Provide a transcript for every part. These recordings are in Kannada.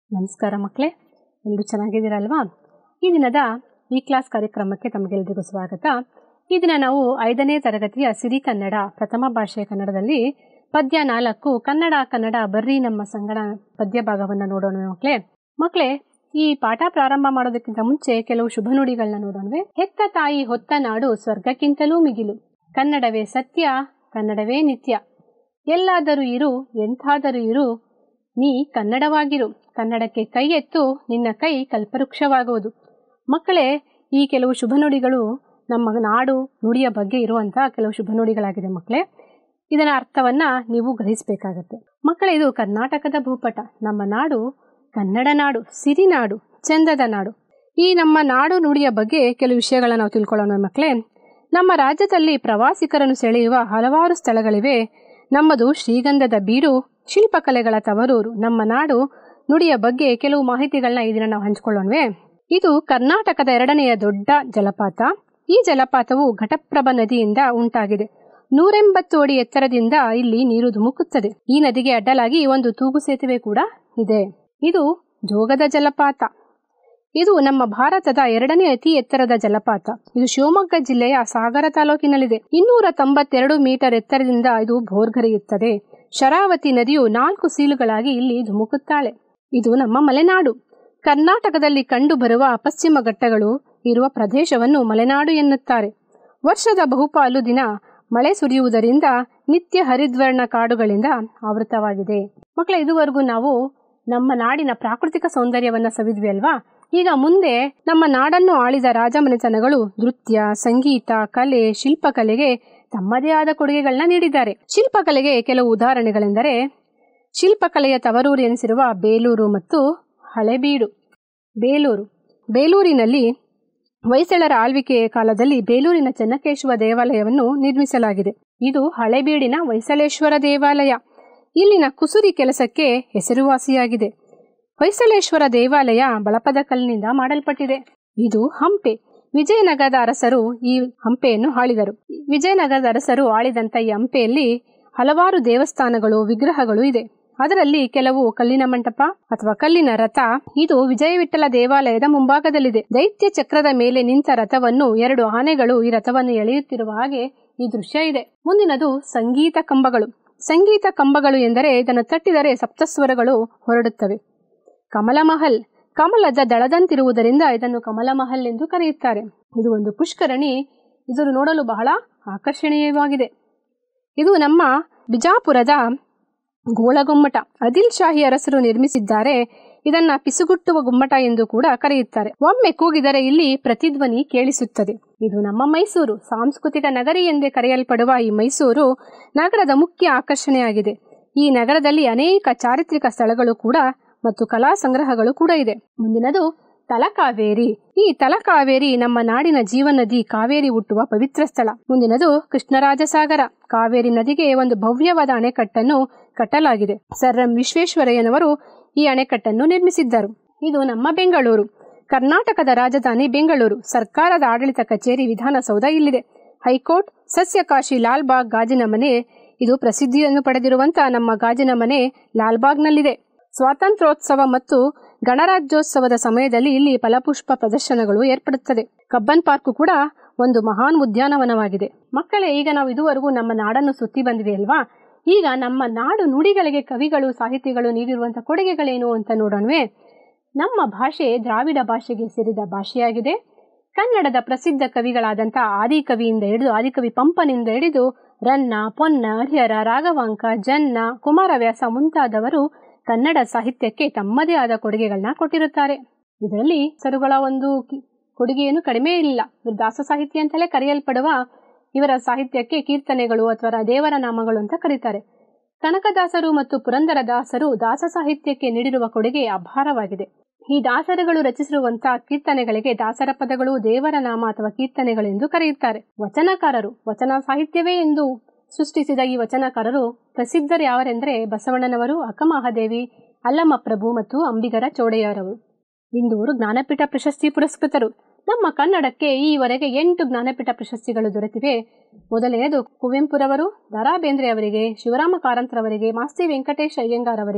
ನಮಸ್ಕಾರ ಮಕ್ಕಳೇ ಎಲ್ಲರೂ ಚೆನ್ನಾಗಿದ್ದೀರಲ್ವಾ ಈ ದಿನದ ಈ ಕ್ಲಾಸ್ ಕಾರ್ಯಕ್ರಮಕ್ಕೆ ತಮಗೆಲ್ಲರಿಗೂ ಸ್ವಾಗತ ಈ ದಿನ ನಾವು ಐದನೇ ತರಗತಿಯ ಸಿರಿ ಕನ್ನಡ ಪ್ರಥಮ ಭಾಷೆ ಕನ್ನಡದಲ್ಲಿ ಪದ್ಯ ನಾಲ್ಕು ಕನ್ನಡ ಕನ್ನಡ ಬರ್ರಿ ನಮ್ಮ ಸಂಗಡ ಪದ್ಯ ಭಾಗವನ್ನು ನೋಡೋಣ ಮಕ್ಕಳೇ ಮಕ್ಕಳೇ ಈ ಪಾಠ ಪ್ರಾರಂಭ ಮಾಡೋದಕ್ಕಿಂತ ಮುಂಚೆ ಕೆಲವು ಶುಭ ನುಡಿಗಳನ್ನ ನೋಡೋಣವೆ ಹೆತ್ತ ತಾಯಿ ಹೊತ್ತ ನಾಡು ಸ್ವರ್ಗಕ್ಕಿಂತಲೂ ಮಿಗಿಲು ಕನ್ನಡವೇ ಸತ್ಯ ಕನ್ನಡವೇ ನಿತ್ಯ ಎಲ್ಲಾದರೂ ಇರು ಎಂಥಾದರೂ ಇರು ನೀ ಕನ್ನಡವಾಗಿರು ಕನ್ನಡಕ್ಕೆ ಕೈ ಎತ್ತು ನಿನ್ನ ಕೈ ಕಲ್ಪವೃಕ್ಷವಾಗುವುದು ಮಕ್ಕಳೇ ಈ ಕೆಲವು ಶುಭ ನುಡಿಗಳು ನಮ್ಮ ನಾಡು ನುಡಿಯ ಬಗ್ಗೆ ಇರುವಂಥ ಕೆಲವು ಶುಭ ನುಡಿಗಳಾಗಿದೆ ಮಕ್ಕಳೇ ಇದರ ಅರ್ಥವನ್ನ ನೀವು ಗ್ರಹಿಸಬೇಕಾಗತ್ತೆ ಮಕ್ಕಳೇ ಇದು ಕರ್ನಾಟಕದ ಭೂಪಟ ನಮ್ಮ ನಾಡು ಕನ್ನಡ ನಾಡು ಸಿರಿನಾಡು ಚಂದದ ನಾಡು ಈ ನಮ್ಮ ನಾಡು ನುಡಿಯ ಬಗ್ಗೆ ಕೆಲವು ವಿಷಯಗಳನ್ನ ನಾವು ತಿಳ್ಕೊಳ್ಳೋಣ ಮಕ್ಕಳೇ ನಮ್ಮ ರಾಜ್ಯದಲ್ಲಿ ಪ್ರವಾಸಿಗರನ್ನು ಸೆಳೆಯುವ ಹಲವಾರು ಸ್ಥಳಗಳಿವೆ ನಮ್ಮದು ಶ್ರೀಗಂಧದ ಬೀಡು ಶಿಲ್ಪಕಲೆಗಳ ತವರೂರು ನಮ್ಮ ನಾಡು ನುಡಿಯ ಬಗ್ಗೆ ಕೆಲವು ಮಾಹಿತಿಗಳನ್ನ ಈ ದಿನ ನಾವು ಹಂಚಿಕೊಳ್ಳೋಣವೇ ಇದು ಕರ್ನಾಟಕದ ಎರಡನೆಯ ದೊಡ್ಡ ಜಲಪಾತ ಈ ಜಲಪಾತವು ಘಟಪ್ರಭಾ ನದಿಯಿಂದ ಉಂಟಾಗಿದೆ ನೂರೆಂಬತ್ತು ಅಡಿ ಎತ್ತರದಿಂದ ಇಲ್ಲಿ ನೀರು ಧುಮುಕುತ್ತದೆ ಈ ನದಿಗೆ ಅಡ್ಡಲಾಗಿ ಒಂದು ತೂಗು ಸೇತುವೆ ಕೂಡ ಇದೆ ಇದು ಜೋಗದ ಜಲಪಾತ ಇದು ನಮ್ಮ ಭಾರತದ ಎರಡನೇ ಅತಿ ಎತ್ತರದ ಜಲಪಾತ ಇದು ಶಿವಮೊಗ್ಗ ಜಿಲ್ಲೆಯ ಸಾಗರ ತಾಲೂಕಿನಲ್ಲಿದೆ ಇನ್ನೂರ ತೊಂಬತ್ತೆರಡು ಮೀಟರ್ ಎತ್ತರದಿಂದ ಇದು ಭೋರ್ಗರೆಯುತ್ತದೆ ಶರಾವತಿ ನದಿಯು ನಾಲ್ಕು ಸೀಲುಗಳಾಗಿ ಇಲ್ಲಿ ಧುಮುಕುತ್ತಾಳೆ ಇದು ನಮ್ಮ ಮಲೆನಾಡು ಕರ್ನಾಟಕದಲ್ಲಿ ಕಂಡುಬರುವ ಪಶ್ಚಿಮ ಘಟ್ಟಗಳು ಇರುವ ಪ್ರದೇಶವನ್ನು ಮಲೆನಾಡು ಎನ್ನುತ್ತಾರೆ ವರ್ಷದ ಬಹುಪಾಲು ದಿನ ಮಳೆ ಸುರಿಯುವುದರಿಂದ ನಿತ್ಯ ಹರಿದ್ವರ್ಣ ಕಾಡುಗಳಿಂದ ಆವೃತವಾಗಿದೆ ಮಕ್ಕಳ ಇದುವರೆಗೂ ನಾವು ನಮ್ಮ ನಾಡಿನ ಪ್ರಾಕೃತಿಕ ಸೌಂದರ್ಯವನ್ನ ಸವಿದ್ವಿ ಅಲ್ವಾ ಈಗ ಮುಂದೆ ನಮ್ಮ ನಾಡನ್ನು ಆಳಿದ ರಾಜಮನೆತನಗಳು ನೃತ್ಯ ಸಂಗೀತ ಕಲೆ ಶಿಲ್ಪಕಲೆಗೆ ತಮ್ಮದೇ ಆದ ಕೊಡುಗೆಗಳನ್ನ ನೀಡಿದ್ದಾರೆ ಶಿಲ್ಪಕಲೆಗೆ ಕೆಲವು ಉದಾಹರಣೆಗಳೆಂದರೆ ಶಿಲ್ಪಕಲೆಯ ತವರೂರು ಎನಿಸಿರುವ ಬೇಲೂರು ಮತ್ತು ಹಳೆಬೀಡು ಬೇಲೂರು ಬೇಲೂರಿನಲ್ಲಿ ಹೊಯ್ಸಳರ ಆಳ್ವಿಕೆಯ ಕಾಲದಲ್ಲಿ ಬೇಲೂರಿನ ಚೆನ್ನಕೇಶವ ದೇವಾಲಯವನ್ನು ನಿರ್ಮಿಸಲಾಗಿದೆ ಇದು ಹಳೆಬೀಡಿನ ಹೊಯ್ಸಳೇಶ್ವರ ದೇವಾಲಯ ಇಲ್ಲಿನ ಕುಸುರಿ ಕೆಲಸಕ್ಕೆ ಹೆಸರುವಾಸಿಯಾಗಿದೆ ಹೊಯ್ಸಳೇಶ್ವರ ದೇವಾಲಯ ಬಳಪದ ಕಲ್ಲಿನಿಂದ ಮಾಡಲ್ಪಟ್ಟಿದೆ ಇದು ಹಂಪೆ ವಿಜಯನಗರದ ಅರಸರು ಈ ಹಂಪೆಯನ್ನು ಆಳಿದರು ವಿಜಯನಗರದ ಅರಸರು ಆಳಿದಂಥ ಈ ಹಂಪೆಯಲ್ಲಿ ಹಲವಾರು ದೇವಸ್ಥಾನಗಳು ವಿಗ್ರಹಗಳು ಇದೆ ಅದರಲ್ಲಿ ಕೆಲವು ಕಲ್ಲಿನ ಮಂಟಪ ಅಥವಾ ಕಲ್ಲಿನ ರಥ ಇದು ವಿಜಯವಿಠಲ ದೇವಾಲಯದ ಮುಂಭಾಗದಲ್ಲಿದೆ ದೈತ್ಯ ಚಕ್ರದ ಮೇಲೆ ನಿಂತ ರಥವನ್ನು ಎರಡು ಆನೆಗಳು ಈ ರಥವನ್ನು ಎಳೆಯುತ್ತಿರುವ ಹಾಗೆ ಈ ದೃಶ್ಯ ಇದೆ ಮುಂದಿನದು ಸಂಗೀತ ಕಂಬಗಳು ಸಂಗೀತ ಕಂಬಗಳು ಎಂದರೆ ಇದನ್ನು ತಟ್ಟಿದರೆ ಸಪ್ತಸ್ವರಗಳು ಹೊರಡುತ್ತವೆ ಕಮಲಮಹಲ್ ಕಮಲದ ದಳದಂತಿರುವುದರಿಂದ ಇದನ್ನು ಕಮಲಮಹಲ್ ಎಂದು ಕರೆಯುತ್ತಾರೆ ಇದು ಒಂದು ಪುಷ್ಕರಣಿ ಇದು ನೋಡಲು ಬಹಳ ಆಕರ್ಷಣೀಯವಾಗಿದೆ ಇದು ನಮ್ಮ ಬಿಜಾಪುರದ ಗೋಳಗುಮ್ಮಟ ಅದಿಲ್ ಶಾಹಿ ಅರಸರು ನಿರ್ಮಿಸಿದ್ದಾರೆ ಇದನ್ನ ಪಿಸುಗುಟ್ಟುವ ಗುಮ್ಮಟ ಎಂದು ಕೂಡ ಕರೆಯುತ್ತಾರೆ ಒಮ್ಮೆ ಕೂಗಿದರೆ ಇಲ್ಲಿ ಪ್ರತಿಧ್ವನಿ ಕೇಳಿಸುತ್ತದೆ ಇದು ನಮ್ಮ ಮೈಸೂರು ಸಾಂಸ್ಕೃತಿಕ ನಗರಿ ಎಂದೇ ಕರೆಯಲ್ಪಡುವ ಈ ಮೈಸೂರು ನಗರದ ಮುಖ್ಯ ಆಕರ್ಷಣೆಯಾಗಿದೆ ಈ ನಗರದಲ್ಲಿ ಅನೇಕ ಚಾರಿತ್ರಿಕ ಸ್ಥಳಗಳು ಕೂಡ ಮತ್ತು ಕಲಾ ಸಂಗ್ರಹಗಳು ಕೂಡ ಇದೆ ಮುಂದಿನದು ತಲಕಾವೇರಿ ಈ ತಲಕಾವೇರಿ ನಮ್ಮ ನಾಡಿನ ಜೀವನದಿ ಕಾವೇರಿ ಹುಟ್ಟುವ ಪವಿತ್ರ ಸ್ಥಳ ಮುಂದಿನದು ಕೃಷ್ಣರಾಜಸಾಗರ ಕಾವೇರಿ ನದಿಗೆ ಒಂದು ಭವ್ಯವಾದ ಅಣೆಕಟ್ಟನ್ನು ಕಟ್ಟಲಾಗಿದೆ ಸರ್ ಎಂ ವಿಶ್ವೇಶ್ವರಯ್ಯನವರು ಈ ಅಣೆಕಟ್ಟನ್ನು ನಿರ್ಮಿಸಿದ್ದರು ಇದು ನಮ್ಮ ಬೆಂಗಳೂರು ಕರ್ನಾಟಕದ ರಾಜಧಾನಿ ಬೆಂಗಳೂರು ಸರ್ಕಾರದ ಆಡಳಿತ ಕಚೇರಿ ವಿಧಾನಸೌಧ ಇಲ್ಲಿದೆ ಹೈಕೋರ್ಟ್ ಸಸ್ಯಕಾಶಿ ಲಾಲ್ಬಾಗ್ ಗಾಜಿನ ಮನೆ ಇದು ಪ್ರಸಿದ್ಧಿಯನ್ನು ಪಡೆದಿರುವಂತಹ ನಮ್ಮ ಗಾಜಿನ ಮನೆ ಲಾಲ್ಬಾಗ್ನಲ್ಲಿದೆ ಸ್ವಾತಂತ್ರ್ಯೋತ್ಸವ ಮತ್ತು ಗಣರಾಜ್ಯೋತ್ಸವದ ಸಮಯದಲ್ಲಿ ಇಲ್ಲಿ ಫಲಪುಷ್ಪ ಪ್ರದರ್ಶನಗಳು ಏರ್ಪಡುತ್ತದೆ ಕಬ್ಬನ್ ಪಾರ್ಕ್ ಕೂಡ ಒಂದು ಮಹಾನ್ ಉದ್ಯಾನವನವಾಗಿದೆ ಮಕ್ಕಳೇ ಈಗ ನಾವು ಇದುವರೆಗೂ ನಮ್ಮ ನಾಡನ್ನು ಸುತ್ತಿ ಬಂದಿವೆ ಅಲ್ವಾ ಈಗ ನಮ್ಮ ನಾಡು ನುಡಿಗಳಿಗೆ ಕವಿಗಳು ಸಾಹಿತಿಗಳು ನೀಡಿರುವಂತಹ ಕೊಡುಗೆಗಳೇನು ಅಂತ ನೋಡೋಣವೇ ನಮ್ಮ ಭಾಷೆ ದ್ರಾವಿಡ ಭಾಷೆಗೆ ಸೇರಿದ ಭಾಷೆಯಾಗಿದೆ ಕನ್ನಡದ ಪ್ರಸಿದ್ಧ ಕವಿಗಳಾದಂಥ ಆದಿಕವಿಯಿಂದ ಹಿಡಿದು ಆದಿಕವಿ ಪಂಪನಿಂದ ಹಿಡಿದು ರನ್ನ ಪೊನ್ನ ಹರಿಹರ ರಾಘವಾಂಕ ಜನ್ನ ಕುಮಾರವ್ಯಾಸ ಮುಂತಾದವರು ಕನ್ನಡ ಸಾಹಿತ್ಯಕ್ಕೆ ತಮ್ಮದೇ ಆದ ಕೊಡುಗೆಗಳನ್ನ ಕೊಟ್ಟಿರುತ್ತಾರೆ ಇದರಲ್ಲಿ ಸರುಗಳ ಒಂದು ಕೊಡುಗೆಯನ್ನು ಕಡಿಮೆ ಇಲ್ಲ ದಾಸ ಸಾಹಿತ್ಯ ಅಂತಲೇ ಕರೆಯಲ್ಪಡುವ ಇವರ ಸಾಹಿತ್ಯಕ್ಕೆ ಕೀರ್ತನೆಗಳು ಅಥವಾ ದೇವರ ನಾಮಗಳು ಅಂತ ಕರೀತಾರೆ ಕನಕದಾಸರು ಮತ್ತು ಪುರಂದರದಾಸರು ದಾಸ ಸಾಹಿತ್ಯಕ್ಕೆ ನೀಡಿರುವ ಕೊಡುಗೆ ಅಪಾರವಾಗಿದೆ ಈ ದಾಸರುಗಳು ರಚಿಸಿರುವಂತಹ ಕೀರ್ತನೆಗಳಿಗೆ ದಾಸರ ಪದಗಳು ದೇವರ ನಾಮ ಅಥವಾ ಕೀರ್ತನೆಗಳು ಎಂದು ಕರೆಯುತ್ತಾರೆ ವಚನಕಾರರು ವಚನ ಸಾಹಿತ್ಯವೇ ಎಂದು ಸೃಷ್ಟಿಸಿದ ಈ ವಚನಕಾರರು ಪ್ರಸಿದ್ಧರು ಯಾವರೆಂದರೆ ಬಸವಣ್ಣನವರು ಅಕ್ಕಮಹಾದೇವಿ ಅಲ್ಲಮ್ಮ ಪ್ರಭು ಮತ್ತು ಅಂಬಿಗರ ಚೌಡಯ್ಯರವರು ಇಂದೂರು ಜ್ಞಾನಪೀಠ ಪ್ರಶಸ್ತಿ ಪುರಸ್ಕೃತರು ನಮ್ಮ ಕನ್ನಡಕ್ಕೆ ಈವರೆಗೆ ಎಂಟು ಜ್ಞಾನಪೀಠ ಪ್ರಶಸ್ತಿಗಳು ದೊರೆತಿವೆ ಮೊದಲನೆಯದು ಕುವೆಂಪುರವರು ದರಾ ಬೇಂದ್ರೆ ಅವರಿಗೆ ಶಿವರಾಮ ಕಾರಂತರವರಿಗೆ ಮಾಸ್ತಿ ವೆಂಕಟೇಶ್ ಅಯ್ಯಂಗಾರ್ ಅವರಿಗೆ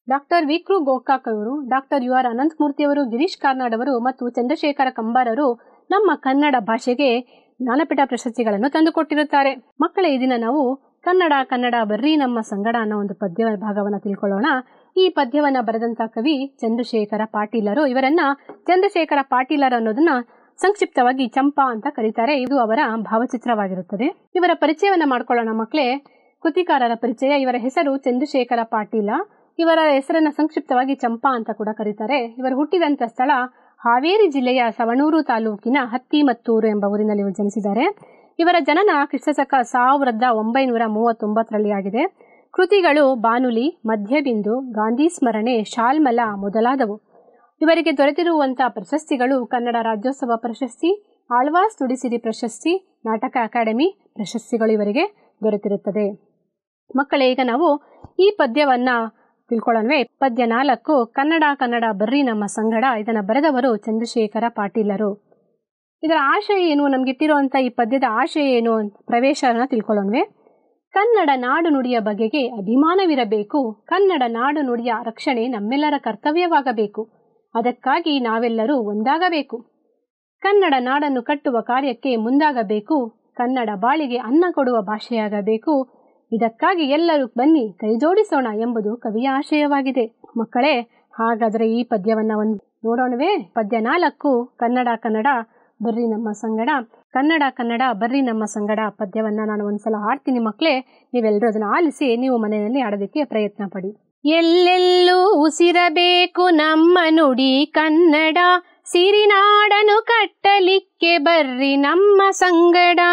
ಡಾಕ್ಟರ್ ವಿಕ್ರು ಗೋಕಾಕ್ ಅವರು ಡಾಕ್ಟರ್ ಯು ಆರ್ ಅನಂತಮೂರ್ತಿಯವರು ಗಿರೀಶ್ ಕಾರ್ನಾಡ್ ಅವರು ಮತ್ತು ಚಂದ್ರಶೇಖರ ಕಂಬಾರರು ನಮ್ಮ ಕನ್ನಡ ಭಾಷೆಗೆ ಜ್ಞಾನಪೀಠ ಪ್ರಶಸ್ತಿಗಳನ್ನು ತಂದುಕೊಟ್ಟಿರುತ್ತಾರೆ ಮಕ್ಕಳ ಈ ದಿನ ನಾವು ಕನ್ನಡ ಕನ್ನಡ ಬರ್ರಿ ನಮ್ಮ ಸಂಗಡ ಅನ್ನೋ ಒಂದು ಪದ್ಯ ಭಾಗವನ್ನು ತಿಳ್ಕೊಳ್ಳೋಣ ಈ ಪದ್ಯವನ್ನ ಬರೆದಂತ ಕವಿ ಚಂದ್ರಶೇಖರ ಪಾಟೀಲರು ಇವರನ್ನ ಚಂದ್ರಶೇಖರ ಪಾಟೀಲರ್ ಅನ್ನೋದನ್ನ ಸಂಕ್ಷಿಪ್ತವಾಗಿ ಚಂಪಾ ಅಂತ ಕರೀತಾರೆ ಇದು ಅವರ ಭಾವಚಿತ್ರವಾಗಿರುತ್ತದೆ ಇವರ ಪರಿಚಯವನ್ನ ಮಾಡ್ಕೊಳ್ಳೋಣ ಮಕ್ಕಳೇ ಕೃತಿಕಾರರ ಪರಿಚಯ ಇವರ ಹೆಸರು ಚಂದ್ರಶೇಖರ ಪಾಟೀಲ ಇವರ ಹೆಸರನ್ನ ಸಂಕ್ಷಿಪ್ತವಾಗಿ ಚಂಪಾ ಅಂತ ಕೂಡ ಕರೀತಾರೆ ಇವರು ಹುಟ್ಟಿದಂತ ಸ್ಥಳ ಹಾವೇರಿ ಜಿಲ್ಲೆಯ ಸವಣೂರು ತಾಲೂಕಿನ ಹತ್ತಿಮತ್ತೂರು ಎಂಬ ಊರಿನಲ್ಲಿ ಇವರು ಜನಿಸಿದ್ದಾರೆ ಇವರ ಜನನ ಕ್ರಿಸ್ತಶಕ ಸಾವಿರದ ಒಂಬೈನೂರ ಮೂವತ್ತೊಂಬತ್ತರಲ್ಲಿ ಆಗಿದೆ ಕೃತಿಗಳು ಬಾನುಲಿ ಮಧ್ಯಬಿಂದು ಗಾಂಧಿ ಸ್ಮರಣೆ ಶಾಲ್ಮಲ ಮೊದಲಾದವು ಇವರಿಗೆ ದೊರೆತಿರುವಂತಹ ಪ್ರಶಸ್ತಿಗಳು ಕನ್ನಡ ರಾಜ್ಯೋತ್ಸವ ಪ್ರಶಸ್ತಿ ಆಳ್ವಾಸ್ ನುಡಿಸಿರಿ ಪ್ರಶಸ್ತಿ ನಾಟಕ ಅಕಾಡೆಮಿ ಪ್ರಶಸ್ತಿಗಳು ಇವರಿಗೆ ದೊರೆತಿರುತ್ತದೆ ಮಕ್ಕಳೇ ಈಗ ನಾವು ಈ ಪದ್ಯವನ್ನ ತಿಳ್ಕೊಳ್ಳೋಣವೇ ಪದ್ಯ ನಾಲ್ಕು ಕನ್ನಡ ಕನ್ನಡ ಬರ್ರಿ ನಮ್ಮ ಸಂಗಡ ಇದನ್ನ ಬರೆದವರು ಚಂದ್ರಶೇಖರ ಪಾಟೀಲರು ಇದರ ಆಶಯ ಏನು ನಮ್ಗಿಟ್ಟಿರುವಂಥ ಈ ಪದ್ಯದ ಆಶಯ ಏನು ಪ್ರವೇಶನ ತಿಳ್ಕೊಳ್ಳೋಣವೇ ಕನ್ನಡ ನಾಡು ನುಡಿಯ ಬಗೆಗೆ ಅಭಿಮಾನವಿರಬೇಕು ಕನ್ನಡ ನಾಡು ನುಡಿಯ ರಕ್ಷಣೆ ನಮ್ಮೆಲ್ಲರ ಕರ್ತವ್ಯವಾಗಬೇಕು ಅದಕ್ಕಾಗಿ ನಾವೆಲ್ಲರೂ ಒಂದಾಗಬೇಕು ಕನ್ನಡ ನಾಡನ್ನು ಕಟ್ಟುವ ಕಾರ್ಯಕ್ಕೆ ಮುಂದಾಗಬೇಕು ಕನ್ನಡ ಬಾಳಿಗೆ ಅನ್ನ ಕೊಡುವ ಭಾಷೆಯಾಗಬೇಕು ಇದಕ್ಕಾಗಿ ಎಲ್ಲರೂ ಬನ್ನಿ ಕೈಜೋಡಿಸೋಣ ಎಂಬುದು ಕವಿಯ ಆಶಯವಾಗಿದೆ ಮಕ್ಕಳೇ ಹಾಗಾದರೆ ಈ ಪದ್ಯವನ್ನ ಒಂದು ನೋಡೋಣವೇ ಪದ್ಯ ನಾಲ್ಕು ಕನ್ನಡ ಕನ್ನಡ ಬರ್ರಿ ನಮ್ಮ ಸಂಗಡ ಕನ್ನಡ ಕನ್ನಡ ಬರ್ರಿ ನಮ್ಮ ಸಂಗಡ ಪದ್ಯವನ್ನ ನಾನು ಒಂದ್ಸಲ ಹಾಡ್ತೀನಿ ಮಕ್ಕಳೇ ನೀವೆಲ್ಲರೂ ಅದನ್ನ ಆಲಿಸಿ ನೀವು ಮನೆಯಲ್ಲಿ ಆಡೋದಕ್ಕೆ ಪ್ರಯತ್ನ ಪಡಿ ಎಲ್ಲೆಲ್ಲೂ ಉಸಿರಬೇಕು ನಮ್ಮ ನುಡಿ ಕನ್ನಡ ಸಿರಿನಾಡನು ಕಟ್ಟಲಿಕ್ಕೆ ಬರ್ರಿ ನಮ್ಮ ಸಂಗಡ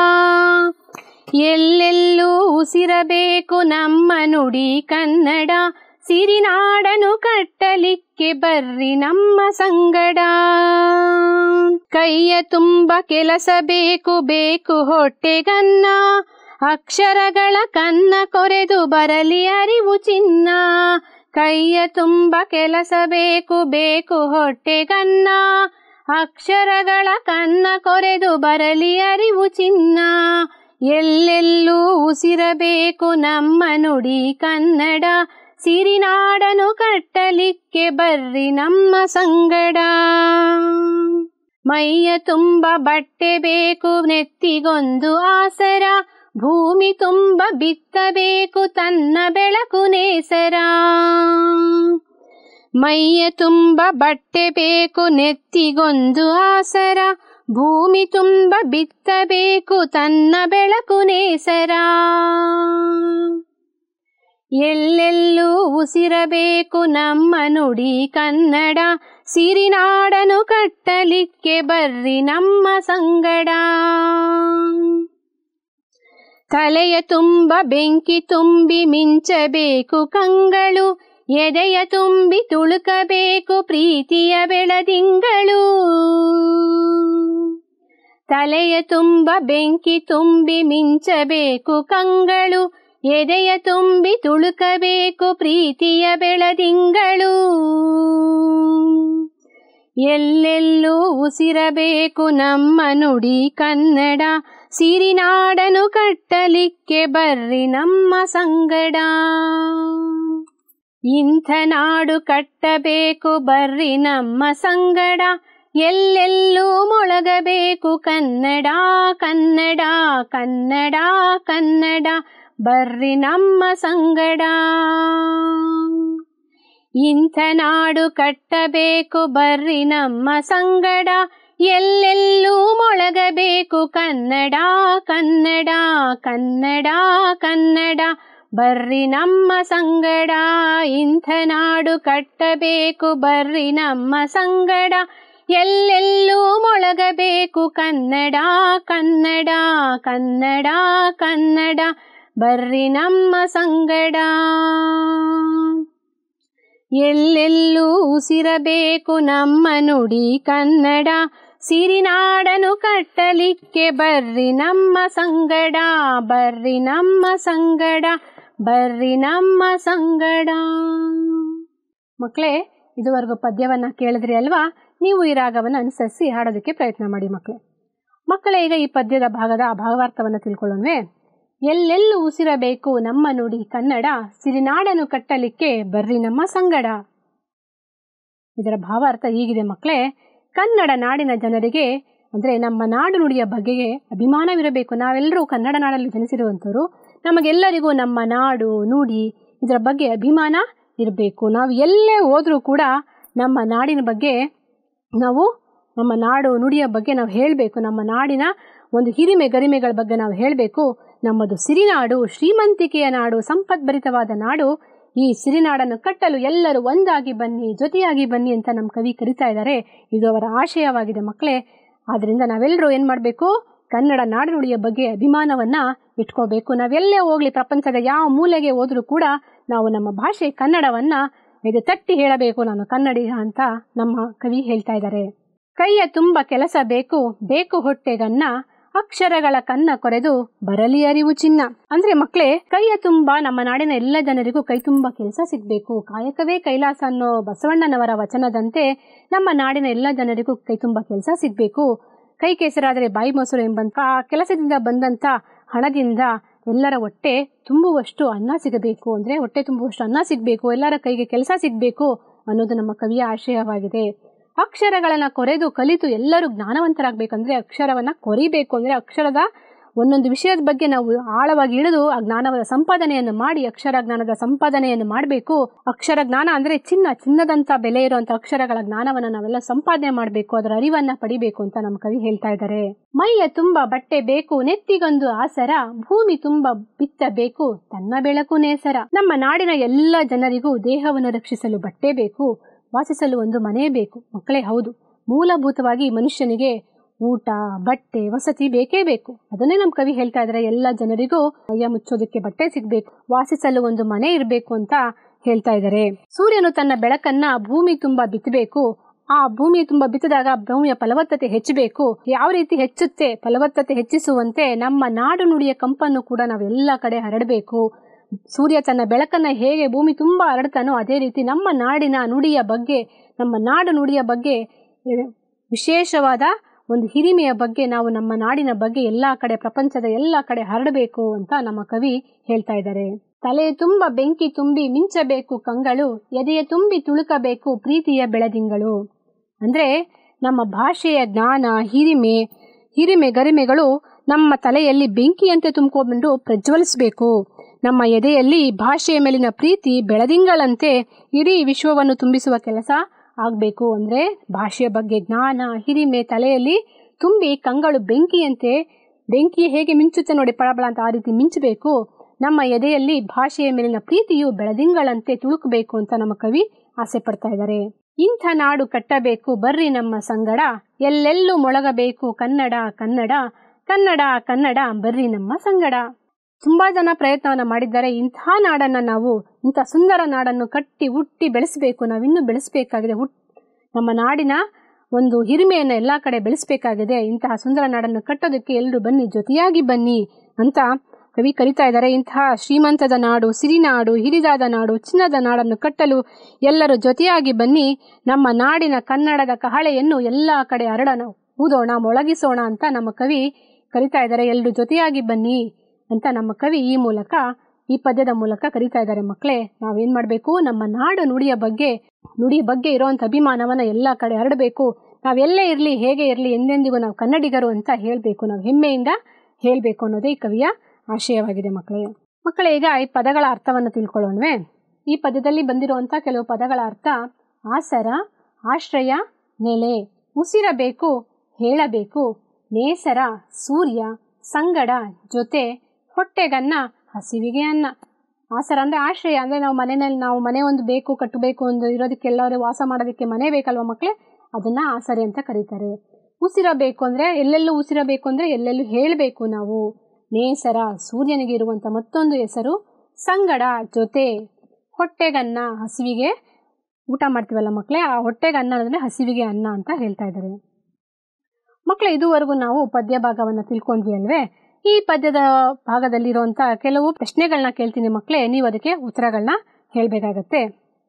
ಎಲ್ಲೆಲ್ಲೂ ಉಸಿರಬೇಕು ನಮ್ಮ ನುಡಿ ಕನ್ನಡ ಸಿರಿನಾಡನು ಕಟ್ಟಲಿಕ್ಕೆ ಬರ್ರಿ ನಮ್ಮ ಸಂಗಡ ಕೈಯ ತುಂಬ ಕೆಲಸ ಬೇಕು ಬೇಕು ಹೊಟ್ಟೆಗನ್ನ ಅಕ್ಷರಗಳ ಕನ್ನ ಕೊರೆದು ಬರಲಿ ಅರಿವು ಚಿನ್ನ ಕೈಯ ತುಂಬ ಕೆಲಸ ಬೇಕು ಬೇಕು ಹೊಟ್ಟೆಗನ್ನ ಅಕ್ಷರಗಳ ಕನ್ನ ಕೊರೆದು ಬರಲಿ ಅರಿವು ಚಿನ್ನ ಎಲ್ಲೆಲ್ಲೂ ಉಸಿರಬೇಕು ನಮ್ಮ ನುಡಿ ಕನ್ನಡ ಸಿರಿನಾಡನು ಕಟ್ಟಲಿಕ್ಕೆ ಬರ್ರಿ ನಮ್ಮ ಸಂಗಡ ಮೈಯ ತುಂಬ ಬಟ್ಟೆ ಬೇಕು ನೆತ್ತಿಗೊಂದು ಆಸರ ಭೂಮಿ ತುಂಬ ಬಿತ್ತಬೇಕು ತನ್ನ ಬೆಳಕು ನೇಸರ ಮೈಯ ತುಂಬ ಬಟ್ಟೆ ಬೇಕು ನೆತ್ತಿಗೊಂದು ಆಸರ ಭೂಮಿ ತುಂಬ ಬಿತ್ತಬೇಕು ತನ್ನ ಬೆಳಕು ನೇಸರ ಎಲ್ಲೆಲ್ಲೂ ಉಸಿರಬೇಕು ನಮ್ಮ ನುಡಿ ಕನ್ನಡ ಸಿರಿನಾಡನು ಕಟ್ಟಲಿಕ್ಕೆ ಬರ್ರಿ ನಮ್ಮ ಸಂಗಡ ತಲೆಯ ತುಂಬ ಬೆಂಕಿ ತುಂಬಿ ಮಿಂಚಬೇಕು ಕಂಗಳು ಎದೆಯ ತುಂಬಿ ತುಳುಕಬೇಕು ಪ್ರೀತಿಯ ಬೆಳದಿಂಗಳು ತಲೆಯ ತುಂಬ ಬೆಂಕಿ ತುಂಬಿ ಮಿಂಚಬೇಕು ಕಂಗಳು ಎದೆಯ ತುಂಬಿ ತುಳುಕಬೇಕು ಪ್ರೀತಿಯ ಬೆಳದಿಂಗಳು ಎಲ್ಲೆಲ್ಲೂ ಉಸಿರಬೇಕು ನಮ್ಮ ನುಡಿ ಕನ್ನಡ ಸಿರಿನಾಡನು ಕಟ್ಟಲಿಕ್ಕೆ ಬರ್ರಿ ನಮ್ಮ ಸಂಗಡ ಇಂಥ ನಾಡು ಕಟ್ಟಬೇಕು ಬರ್ರಿ ನಮ್ಮ ಸಂಗಡ ಎಲ್ಲೆಲ್ಲೂ ಮೊಳಗಬೇಕು ಕನ್ನಡ ಕನ್ನಡ ಕನ್ನಡ ಕನ್ನಡ ಬರ್ರಿ ನಮ್ಮ ಸಂಗಡ ಇಂಥ ನಾಡು ಕಟ್ಟಬೇಕು ಬರ್ರಿ ನಮ್ಮ ಸಂಗಡ ಎಲ್ಲೆಲ್ಲೂ ಮೊಳಗಬೇಕು ಕನ್ನಡ ಕನ್ನಡ ಕನ್ನಡ ಕನ್ನಡ ಬರ್ರಿ ನಮ್ಮ ಸಂಗಡ ಇಂಥ ನಾಡು ಕಟ್ಟಬೇಕು ಬರ್ರಿ ನಮ್ಮ ಸಂಗಡ ಎಲ್ಲೆಲ್ಲೂ ಮೊಳಗಬೇಕು ಕನ್ನಡ ಕನ್ನಡ ಕನ್ನಡ ಕನ್ನಡ ಬರ್ರಿ ನಮ್ಮ ಸಂಗಡ ಎಲ್ಲೆಲ್ಲೂ ಉಸಿರಬೇಕು ನಮ್ಮ ನುಡಿ ಕನ್ನಡ ಸಿರಿನಾಡನು ಕಟ್ಟಲಿಕ್ಕೆ ಬರ್ರಿ ನಮ್ಮ ಸಂಗಡ ಬರ್ರಿ ನಮ್ಮ ಸಂಗಡ ಬರ್ರಿ ನಮ್ಮ ಸಂಗಡ ಮಕ್ಕಳೇ ಇದುವರೆಗೂ ಪದ್ಯವನ್ನ ಕೇಳಿದ್ರಿ ಅಲ್ವಾ ನೀವು ಈ ರಾಗವನ್ನು ಅನುಸರಿಸಿ ಹಾಡೋದಕ್ಕೆ ಪ್ರಯತ್ನ ಮಾಡಿ ಮಕ್ಕಳೇ ಮಕ್ಕಳೇ ಈಗ ಈ ಪದ್ಯದ ಭಾಗದ ಭಾವಾರ್ಥವನ್ನು ತಿಳ್ಕೊಳ್ಳೋಣವೇ ಎಲ್ಲೆಲ್ಲೂ ಉಸಿರಬೇಕು ನಮ್ಮ ನುಡಿ ಕನ್ನಡ ಸಿರಿನಾಡನ್ನು ಕಟ್ಟಲಿಕ್ಕೆ ಬರ್ರಿ ನಮ್ಮ ಸಂಗಡ ಇದರ ಭಾವಾರ್ಥ ಹೀಗಿದೆ ಮಕ್ಕಳೇ ಕನ್ನಡ ನಾಡಿನ ಜನರಿಗೆ ಅಂದರೆ ನಮ್ಮ ನಾಡು ನುಡಿಯ ಬಗೆಗೆ ಅಭಿಮಾನವಿರಬೇಕು ನಾವೆಲ್ಲರೂ ಕನ್ನಡ ನಾಡಲ್ಲಿ ಜನಿಸಿರುವಂಥವ್ರು ನಮಗೆಲ್ಲರಿಗೂ ನಮ್ಮ ನಾಡು ನುಡಿ ಇದರ ಬಗ್ಗೆ ಅಭಿಮಾನ ಇರಬೇಕು ನಾವು ಎಲ್ಲೇ ಹೋದರೂ ಕೂಡ ನಮ್ಮ ನಾಡಿನ ಬಗ್ಗೆ ನಾವು ನಮ್ಮ ನಾಡು ನುಡಿಯ ಬಗ್ಗೆ ನಾವು ಹೇಳಬೇಕು ನಮ್ಮ ನಾಡಿನ ಒಂದು ಹಿರಿಮೆ ಗರಿಮೆಗಳ ಬಗ್ಗೆ ನಾವು ಹೇಳಬೇಕು ನಮ್ಮದು ಸಿರಿನಾಡು ಶ್ರೀಮಂತಿಕೆಯ ನಾಡು ಸಂಪದ್ಭರಿತವಾದ ನಾಡು ಈ ಸಿರಿನಾಡನ್ನು ಕಟ್ಟಲು ಎಲ್ಲರೂ ಒಂದಾಗಿ ಬನ್ನಿ ಜೊತೆಯಾಗಿ ಬನ್ನಿ ಅಂತ ನಮ್ಮ ಕವಿ ಕರಿತಾ ಇದ್ದಾರೆ ಇದು ಅವರ ಆಶಯವಾಗಿದೆ ಮಕ್ಕಳೇ ಆದ್ದರಿಂದ ನಾವೆಲ್ಲರೂ ಏನು ಮಾಡಬೇಕು ಕನ್ನಡ ನಾಡುನುಡಿಯ ಬಗ್ಗೆ ಅಭಿಮಾನವನ್ನು ಇಟ್ಕೋಬೇಕು ನಾವೆಲ್ಲೇ ಹೋಗಲಿ ಪ್ರಪಂಚದ ಯಾವ ಮೂಲೆಗೆ ಹೋದರೂ ಕೂಡ ನಾವು ನಮ್ಮ ಭಾಷೆ ಕನ್ನಡವನ್ನು ಇದು ತಟ್ಟಿ ಹೇಳಬೇಕು ನಾನು ಕನ್ನಡಿಗ ಅಂತ ನಮ್ಮ ಕವಿ ಹೇಳ್ತಾ ಇದ್ದಾರೆ ಕೈಯ ತುಂಬ ಕೆಲಸ ಬೇಕು ಬೇಕು ಹೊಟ್ಟೆಗನ್ನ ಅಕ್ಷರಗಳ ಕನ್ನ ಕೊರೆದು ಬರಲಿ ಅರಿವು ಚಿನ್ನ ಅಂದ್ರೆ ಮಕ್ಕಳೇ ಕೈಯ ತುಂಬ ನಮ್ಮ ನಾಡಿನ ಎಲ್ಲ ಜನರಿಗೂ ಕೈ ತುಂಬ ಕೆಲಸ ಸಿಗ್ಬೇಕು ಕಾಯಕವೇ ಕೈಲಾಸ ಅನ್ನೋ ಬಸವಣ್ಣನವರ ವಚನದಂತೆ ನಮ್ಮ ನಾಡಿನ ಎಲ್ಲ ಜನರಿಗೂ ಕೈ ತುಂಬ ಕೆಲಸ ಸಿಗ್ಬೇಕು ಕೈ ಕೆಸರಾದರೆ ಬಾಯಿ ಮೊಸರು ಎಂಬಂತ ಆ ಕೆಲಸದಿಂದ ಬಂದಂತ ಹಣದಿಂದ ಎಲ್ಲರ ಹೊಟ್ಟೆ ತುಂಬುವಷ್ಟು ಅನ್ನ ಸಿಗಬೇಕು ಅಂದ್ರೆ ಹೊಟ್ಟೆ ತುಂಬುವಷ್ಟು ಅನ್ನ ಸಿಗಬೇಕು ಎಲ್ಲರ ಕೈಗೆ ಕೆಲಸ ಸಿಗಬೇಕು ಅನ್ನೋದು ನಮ್ಮ ಕವಿಯ ಆಶಯವಾಗಿದೆ ಅಕ್ಷರಗಳನ್ನು ಕೊರೆದು ಕಲಿತು ಎಲ್ಲರೂ ಜ್ಞಾನವಂತರಾಗಬೇಕಂದ್ರೆ ಅಕ್ಷರವನ್ನು ಕೊರಿಬೇಕು ಅಂದರೆ ಅಕ್ಷರದ ಒಂದೊಂದು ವಿಷಯದ ಬಗ್ಗೆ ನಾವು ಆಳವಾಗಿ ಇಳಿದು ಆ ಜ್ಞಾನದ ಸಂಪಾದನೆಯನ್ನು ಮಾಡಿ ಅಕ್ಷರ ಜ್ಞಾನದ ಸಂಪಾದನೆಯನ್ನು ಮಾಡಬೇಕು ಅಕ್ಷರ ಜ್ಞಾನ ಅಂದರೆ ಚಿನ್ನ ಚಿನ್ನದಂಥ ಬೆಲೆ ಇರುವಂಥ ಅಕ್ಷರಗಳ ಜ್ಞಾನವನ್ನು ನಾವೆಲ್ಲ ಸಂಪಾದನೆ ಮಾಡಬೇಕು ಅದರ ಅರಿವನ್ನು ಪಡಿಬೇಕು ಅಂತ ನಮ್ಮ ಕವಿ ಹೇಳ್ತಾ ಇದ್ದಾರೆ ಮೈಯ ತುಂಬ ಬಟ್ಟೆ ಬೇಕು ನೆತ್ತಿಗೊಂದು ಆಸರ ಭೂಮಿ ತುಂಬ ಬಿತ್ತಬೇಕು ತನ್ನ ಬೆಳಕು ನೇಸರ ನಮ್ಮ ನಾಡಿನ ಎಲ್ಲ ಜನರಿಗೂ ದೇಹವನ್ನು ರಕ್ಷಿಸಲು ಬಟ್ಟೆ ಬೇಕು ವಾಸಿಸಲು ಒಂದು ಮನೆ ಬೇಕು ಮಕ್ಕಳೇ ಹೌದು ಮೂಲಭೂತವಾಗಿ ಮನುಷ್ಯನಿಗೆ ಊಟ ಬಟ್ಟೆ ವಸತಿ ಬೇಕೇ ಬೇಕು ಅದನ್ನೇ ನಮ್ಮ ಕವಿ ಹೇಳ್ತಾ ಇದ್ದಾರೆ ಎಲ್ಲ ಜನರಿಗೂ ಮೈಯ ಮುಚ್ಚೋದಕ್ಕೆ ಬಟ್ಟೆ ಸಿಗಬೇಕು ವಾಸಿಸಲು ಒಂದು ಮನೆ ಇರಬೇಕು ಅಂತ ಹೇಳ್ತಾ ಇದ್ದಾರೆ ಸೂರ್ಯನು ತನ್ನ ಬೆಳಕನ್ನ ಭೂಮಿ ತುಂಬ ಬಿತ್ತಬೇಕು ಆ ಭೂಮಿ ತುಂಬ ಬಿತ್ತಿದಾಗ ಭೂಮಿಯ ಫಲವತ್ತತೆ ಹೆಚ್ಚಬೇಕು ಯಾವ ರೀತಿ ಹೆಚ್ಚುತ್ತೆ ಫಲವತ್ತತೆ ಹೆಚ್ಚಿಸುವಂತೆ ನಮ್ಮ ನಾಡು ನುಡಿಯ ಕಂಪನ್ನು ಕೂಡ ನಾವು ಎಲ್ಲ ಕಡೆ ಹರಡಬೇಕು ಸೂರ್ಯ ತನ್ನ ಬೆಳಕನ್ನ ಹೇಗೆ ಭೂಮಿ ತುಂಬ ಹರಡ್ತಾನೋ ಅದೇ ರೀತಿ ನಮ್ಮ ನಾಡಿನ ನುಡಿಯ ಬಗ್ಗೆ ನಮ್ಮ ನಾಡು ನುಡಿಯ ಬಗ್ಗೆ ವಿಶೇಷವಾದ ಒಂದು ಹಿರಿಮೆಯ ಬಗ್ಗೆ ನಾವು ನಮ್ಮ ನಾಡಿನ ಬಗ್ಗೆ ಎಲ್ಲ ಕಡೆ ಪ್ರಪಂಚದ ಎಲ್ಲ ಕಡೆ ಹರಡಬೇಕು ಅಂತ ನಮ್ಮ ಕವಿ ಹೇಳ್ತಾ ಇದ್ದಾರೆ ತಲೆ ತುಂಬ ಬೆಂಕಿ ತುಂಬಿ ಮಿಂಚಬೇಕು ಕಂಗಳು ಎದೆಯ ತುಂಬಿ ತುಳುಕಬೇಕು ಪ್ರೀತಿಯ ಬೆಳದಿಂಗಳು ಅಂದ್ರೆ ನಮ್ಮ ಭಾಷೆಯ ಜ್ಞಾನ ಹಿರಿಮೆ ಹಿರಿಮೆ ಗರಿಮೆಗಳು ನಮ್ಮ ತಲೆಯಲ್ಲಿ ಬೆಂಕಿಯಂತೆ ತುಂಬಿಕೊಂಡು ಪ್ರಜ್ವಲಿಸಬೇಕು ನಮ್ಮ ಎದೆಯಲ್ಲಿ ಭಾಷೆಯ ಮೇಲಿನ ಪ್ರೀತಿ ಬೆಳದಿಂಗಳಂತೆ ಇಡೀ ವಿಶ್ವವನ್ನು ತುಂಬಿಸುವ ಕೆಲಸ ಆಗಬೇಕು ಅಂದರೆ ಭಾಷೆಯ ಬಗ್ಗೆ ಜ್ಞಾನ ಹಿರಿಮೆ ತಲೆಯಲ್ಲಿ ತುಂಬಿ ಕಂಗಳು ಬೆಂಕಿಯಂತೆ ಬೆಂಕಿ ಹೇಗೆ ಮಿಂಚುತ್ತೆ ನೋಡಿ ಪಳಬಳ ಅಂತ ಆ ರೀತಿ ಮಿಂಚಬೇಕು ನಮ್ಮ ಎದೆಯಲ್ಲಿ ಭಾಷೆಯ ಮೇಲಿನ ಪ್ರೀತಿಯು ಬೆಳದಿಂಗಳಂತೆ ತುಳುಕಬೇಕು ಅಂತ ನಮ್ಮ ಕವಿ ಆಸೆ ಪಡ್ತಾ ಇದ್ದಾರೆ ಇಂಥ ನಾಡು ಕಟ್ಟಬೇಕು ಬರ್ರಿ ನಮ್ಮ ಸಂಗಡ ಎಲ್ಲೆಲ್ಲೂ ಮೊಳಗಬೇಕು ಕನ್ನಡ ಕನ್ನಡ ಕನ್ನಡ ಕನ್ನಡ ಬರ್ರಿ ನಮ್ಮ ಸಂಗಡ ತುಂಬಾ ಜನ ಪ್ರಯತ್ನವನ್ನ ಮಾಡಿದ್ದಾರೆ ಇಂಥ ನಾಡನ್ನ ನಾವು ಇಂಥ ಸುಂದರ ನಾಡನ್ನು ಕಟ್ಟಿ ಹುಟ್ಟಿ ಬೆಳೆಸಬೇಕು ನಾವಿನ್ನೂ ಬೆಳೆಸಬೇಕಾಗಿದೆ ಹುಟ್ ನಮ್ಮ ನಾಡಿನ ಒಂದು ಹಿರಿಮೆಯನ್ನು ಎಲ್ಲ ಕಡೆ ಬೆಳೆಸಬೇಕಾಗಿದೆ ಇಂತಹ ಸುಂದರ ನಾಡನ್ನು ಕಟ್ಟೋದಕ್ಕೆ ಎಲ್ಲರೂ ಬನ್ನಿ ಜೊತೆಯಾಗಿ ಬನ್ನಿ ಅಂತ ಕವಿ ಕರಿತಾ ಇದ್ದಾರೆ ಇಂತಹ ಶ್ರೀಮಂತದ ನಾಡು ಸಿರಿನಾಡು ಹಿರಿದಾದ ನಾಡು ಚಿನ್ನದ ನಾಡನ್ನು ಕಟ್ಟಲು ಎಲ್ಲರೂ ಜೊತೆಯಾಗಿ ಬನ್ನಿ ನಮ್ಮ ನಾಡಿನ ಕನ್ನಡದ ಕಹಳೆಯನ್ನು ಎಲ್ಲ ಕಡೆ ಹರಡೋಣ ಊದೋಣ ಮೊಳಗಿಸೋಣ ಅಂತ ನಮ್ಮ ಕವಿ ಕರಿತಾ ಇದ್ದಾರೆ ಎಲ್ಲರೂ ಜೊತೆಯಾಗಿ ಬನ್ನಿ ಅಂತ ನಮ್ಮ ಕವಿ ಈ ಮೂಲಕ ಈ ಪದ್ಯದ ಮೂಲಕ ಕರಿತಾ ಇದ್ದಾರೆ ಮಕ್ಕಳೇ ನಾವೇನ್ ಮಾಡಬೇಕು ನಮ್ಮ ನಾಡು ನುಡಿಯ ಬಗ್ಗೆ ನುಡಿಯ ಬಗ್ಗೆ ಇರುವಂತ ಅಭಿಮಾನವನ್ನ ಎಲ್ಲ ಕಡೆ ಹರಡಬೇಕು ನಾವೆಲ್ಲೇ ಇರಲಿ ಹೇಗೆ ಇರಲಿ ಎಂದೆಂದಿಗೂ ನಾವು ಕನ್ನಡಿಗರು ಅಂತ ಹೇಳಬೇಕು ನಾವು ಹೆಮ್ಮೆಯಿಂದ ಹೇಳಬೇಕು ಅನ್ನೋದೇ ಈ ಕವಿಯ ಆಶಯವಾಗಿದೆ ಮಕ್ಕಳೇ ಮಕ್ಕಳೇ ಈಗ ಈ ಪದಗಳ ಅರ್ಥವನ್ನು ತಿಳ್ಕೊಳ್ಳೋಣವೇ ಈ ಪದ್ಯದಲ್ಲಿ ಬಂದಿರುವಂಥ ಕೆಲವು ಪದಗಳ ಅರ್ಥ ಆಸರ ಆಶ್ರಯ ನೆಲೆ ಉಸಿರಬೇಕು ಹೇಳಬೇಕು ನೇಸರ ಸೂರ್ಯ ಸಂಗಡ ಜೊತೆ ಹೊಟ್ಟೆಗನ್ನ ಹಸಿವಿಗೆ ಅನ್ನ ಆಸರ ಅಂದರೆ ಆಶ್ರಯ ಅಂದರೆ ನಾವು ಮನೆಯಲ್ಲಿ ನಾವು ಮನೆ ಒಂದು ಬೇಕು ಕಟ್ಟಬೇಕು ಒಂದು ಇರೋದಕ್ಕೆ ಎಲ್ಲರೂ ವಾಸ ಮಾಡೋದಕ್ಕೆ ಮನೆ ಬೇಕಲ್ವ ಮಕ್ಕಳೇ ಅದನ್ನು ಆಸರೆ ಅಂತ ಕರೀತಾರೆ ಉಸಿರಬೇಕು ಅಂದರೆ ಎಲ್ಲೆಲ್ಲೂ ಉಸಿರಬೇಕು ಅಂದರೆ ಎಲ್ಲೆಲ್ಲೂ ಹೇಳಬೇಕು ನಾವು ನೇಸರ ಸೂರ್ಯನಿಗೆ ಇರುವಂಥ ಮತ್ತೊಂದು ಹೆಸರು ಸಂಗಡ ಜೊತೆ ಹೊಟ್ಟೆಗನ್ನ ಹಸಿವಿಗೆ ಊಟ ಮಾಡ್ತೀವಲ್ಲ ಮಕ್ಕಳೇ ಆ ಹೊಟ್ಟೆಗೆ ಅನ್ನ ಅಂದರೆ ಹಸಿವಿಗೆ ಅನ್ನ ಅಂತ ಹೇಳ್ತಾ ಇದ್ದಾರೆ ಮಕ್ಕಳೇ ಇದುವರೆಗೂ ನಾವು ಪದ್ಯ ಭಾಗವನ್ನು ತಿಳ್ಕೊಂಡ್ವಿ ಅಲ್ವೇ ಈ ಪದ್ಯದ ಭಾಗದಲ್ಲಿರುವಂಥ ಕೆಲವು ಪ್ರಶ್ನೆಗಳನ್ನ ಕೇಳ್ತೀನಿ ಮಕ್ಕಳೇ ನೀವು ಅದಕ್ಕೆ ಉತ್ತರಗಳನ್ನ ಹೇಳಬೇಕಾಗತ್ತೆ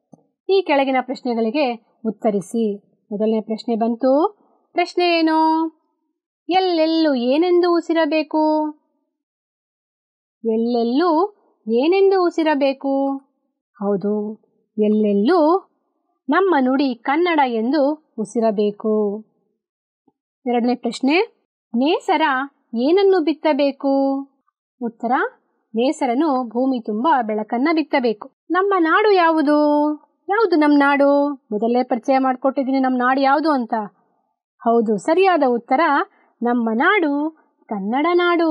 ಈ ಕೆಳಗಿನ ಪ್ರಶ್ನೆಗಳಿಗೆ ಉತ್ತರಿಸಿ ಮೊದಲನೇ ಪ್ರಶ್ನೆ ಬಂತು ಪ್ರಶ್ನೆ ಏನು ಎಲ್ಲೆಲ್ಲೂ ಏನೆಂದು ಉಸಿರಬೇಕು ಎಲ್ಲೆಲ್ಲೂ ಏನೆಂದು ಉಸಿರಬೇಕು ಹೌದು ಎಲ್ಲೆಲ್ಲೂ ನಮ್ಮ ನುಡಿ ಕನ್ನಡ ಎಂದು ಉಸಿರಬೇಕು ಎರಡನೇ ಪ್ರಶ್ನೆ ನೇಸರ ಏನನ್ನು ಬಿತ್ತಬೇಕು ಉತ್ತರ ನೇಸರನು ಭೂಮಿ ತುಂಬ ಬೆಳಕನ್ನ ಬಿತ್ತಬೇಕು ನಮ್ಮ ನಾಡು ಯಾವುದು ಯಾವುದು ನಮ್ಮ ನಾಡು ಮೊದಲೇ ಪರಿಚಯ ಮಾಡಿಕೊಟ್ಟಿದ್ದೀನಿ ನಮ್ಮ ನಾಡು ಯಾವುದು ಅಂತ ಹೌದು ಸರಿಯಾದ ಉತ್ತರ ನಮ್ಮ ನಾಡು ಕನ್ನಡ ನಾಡು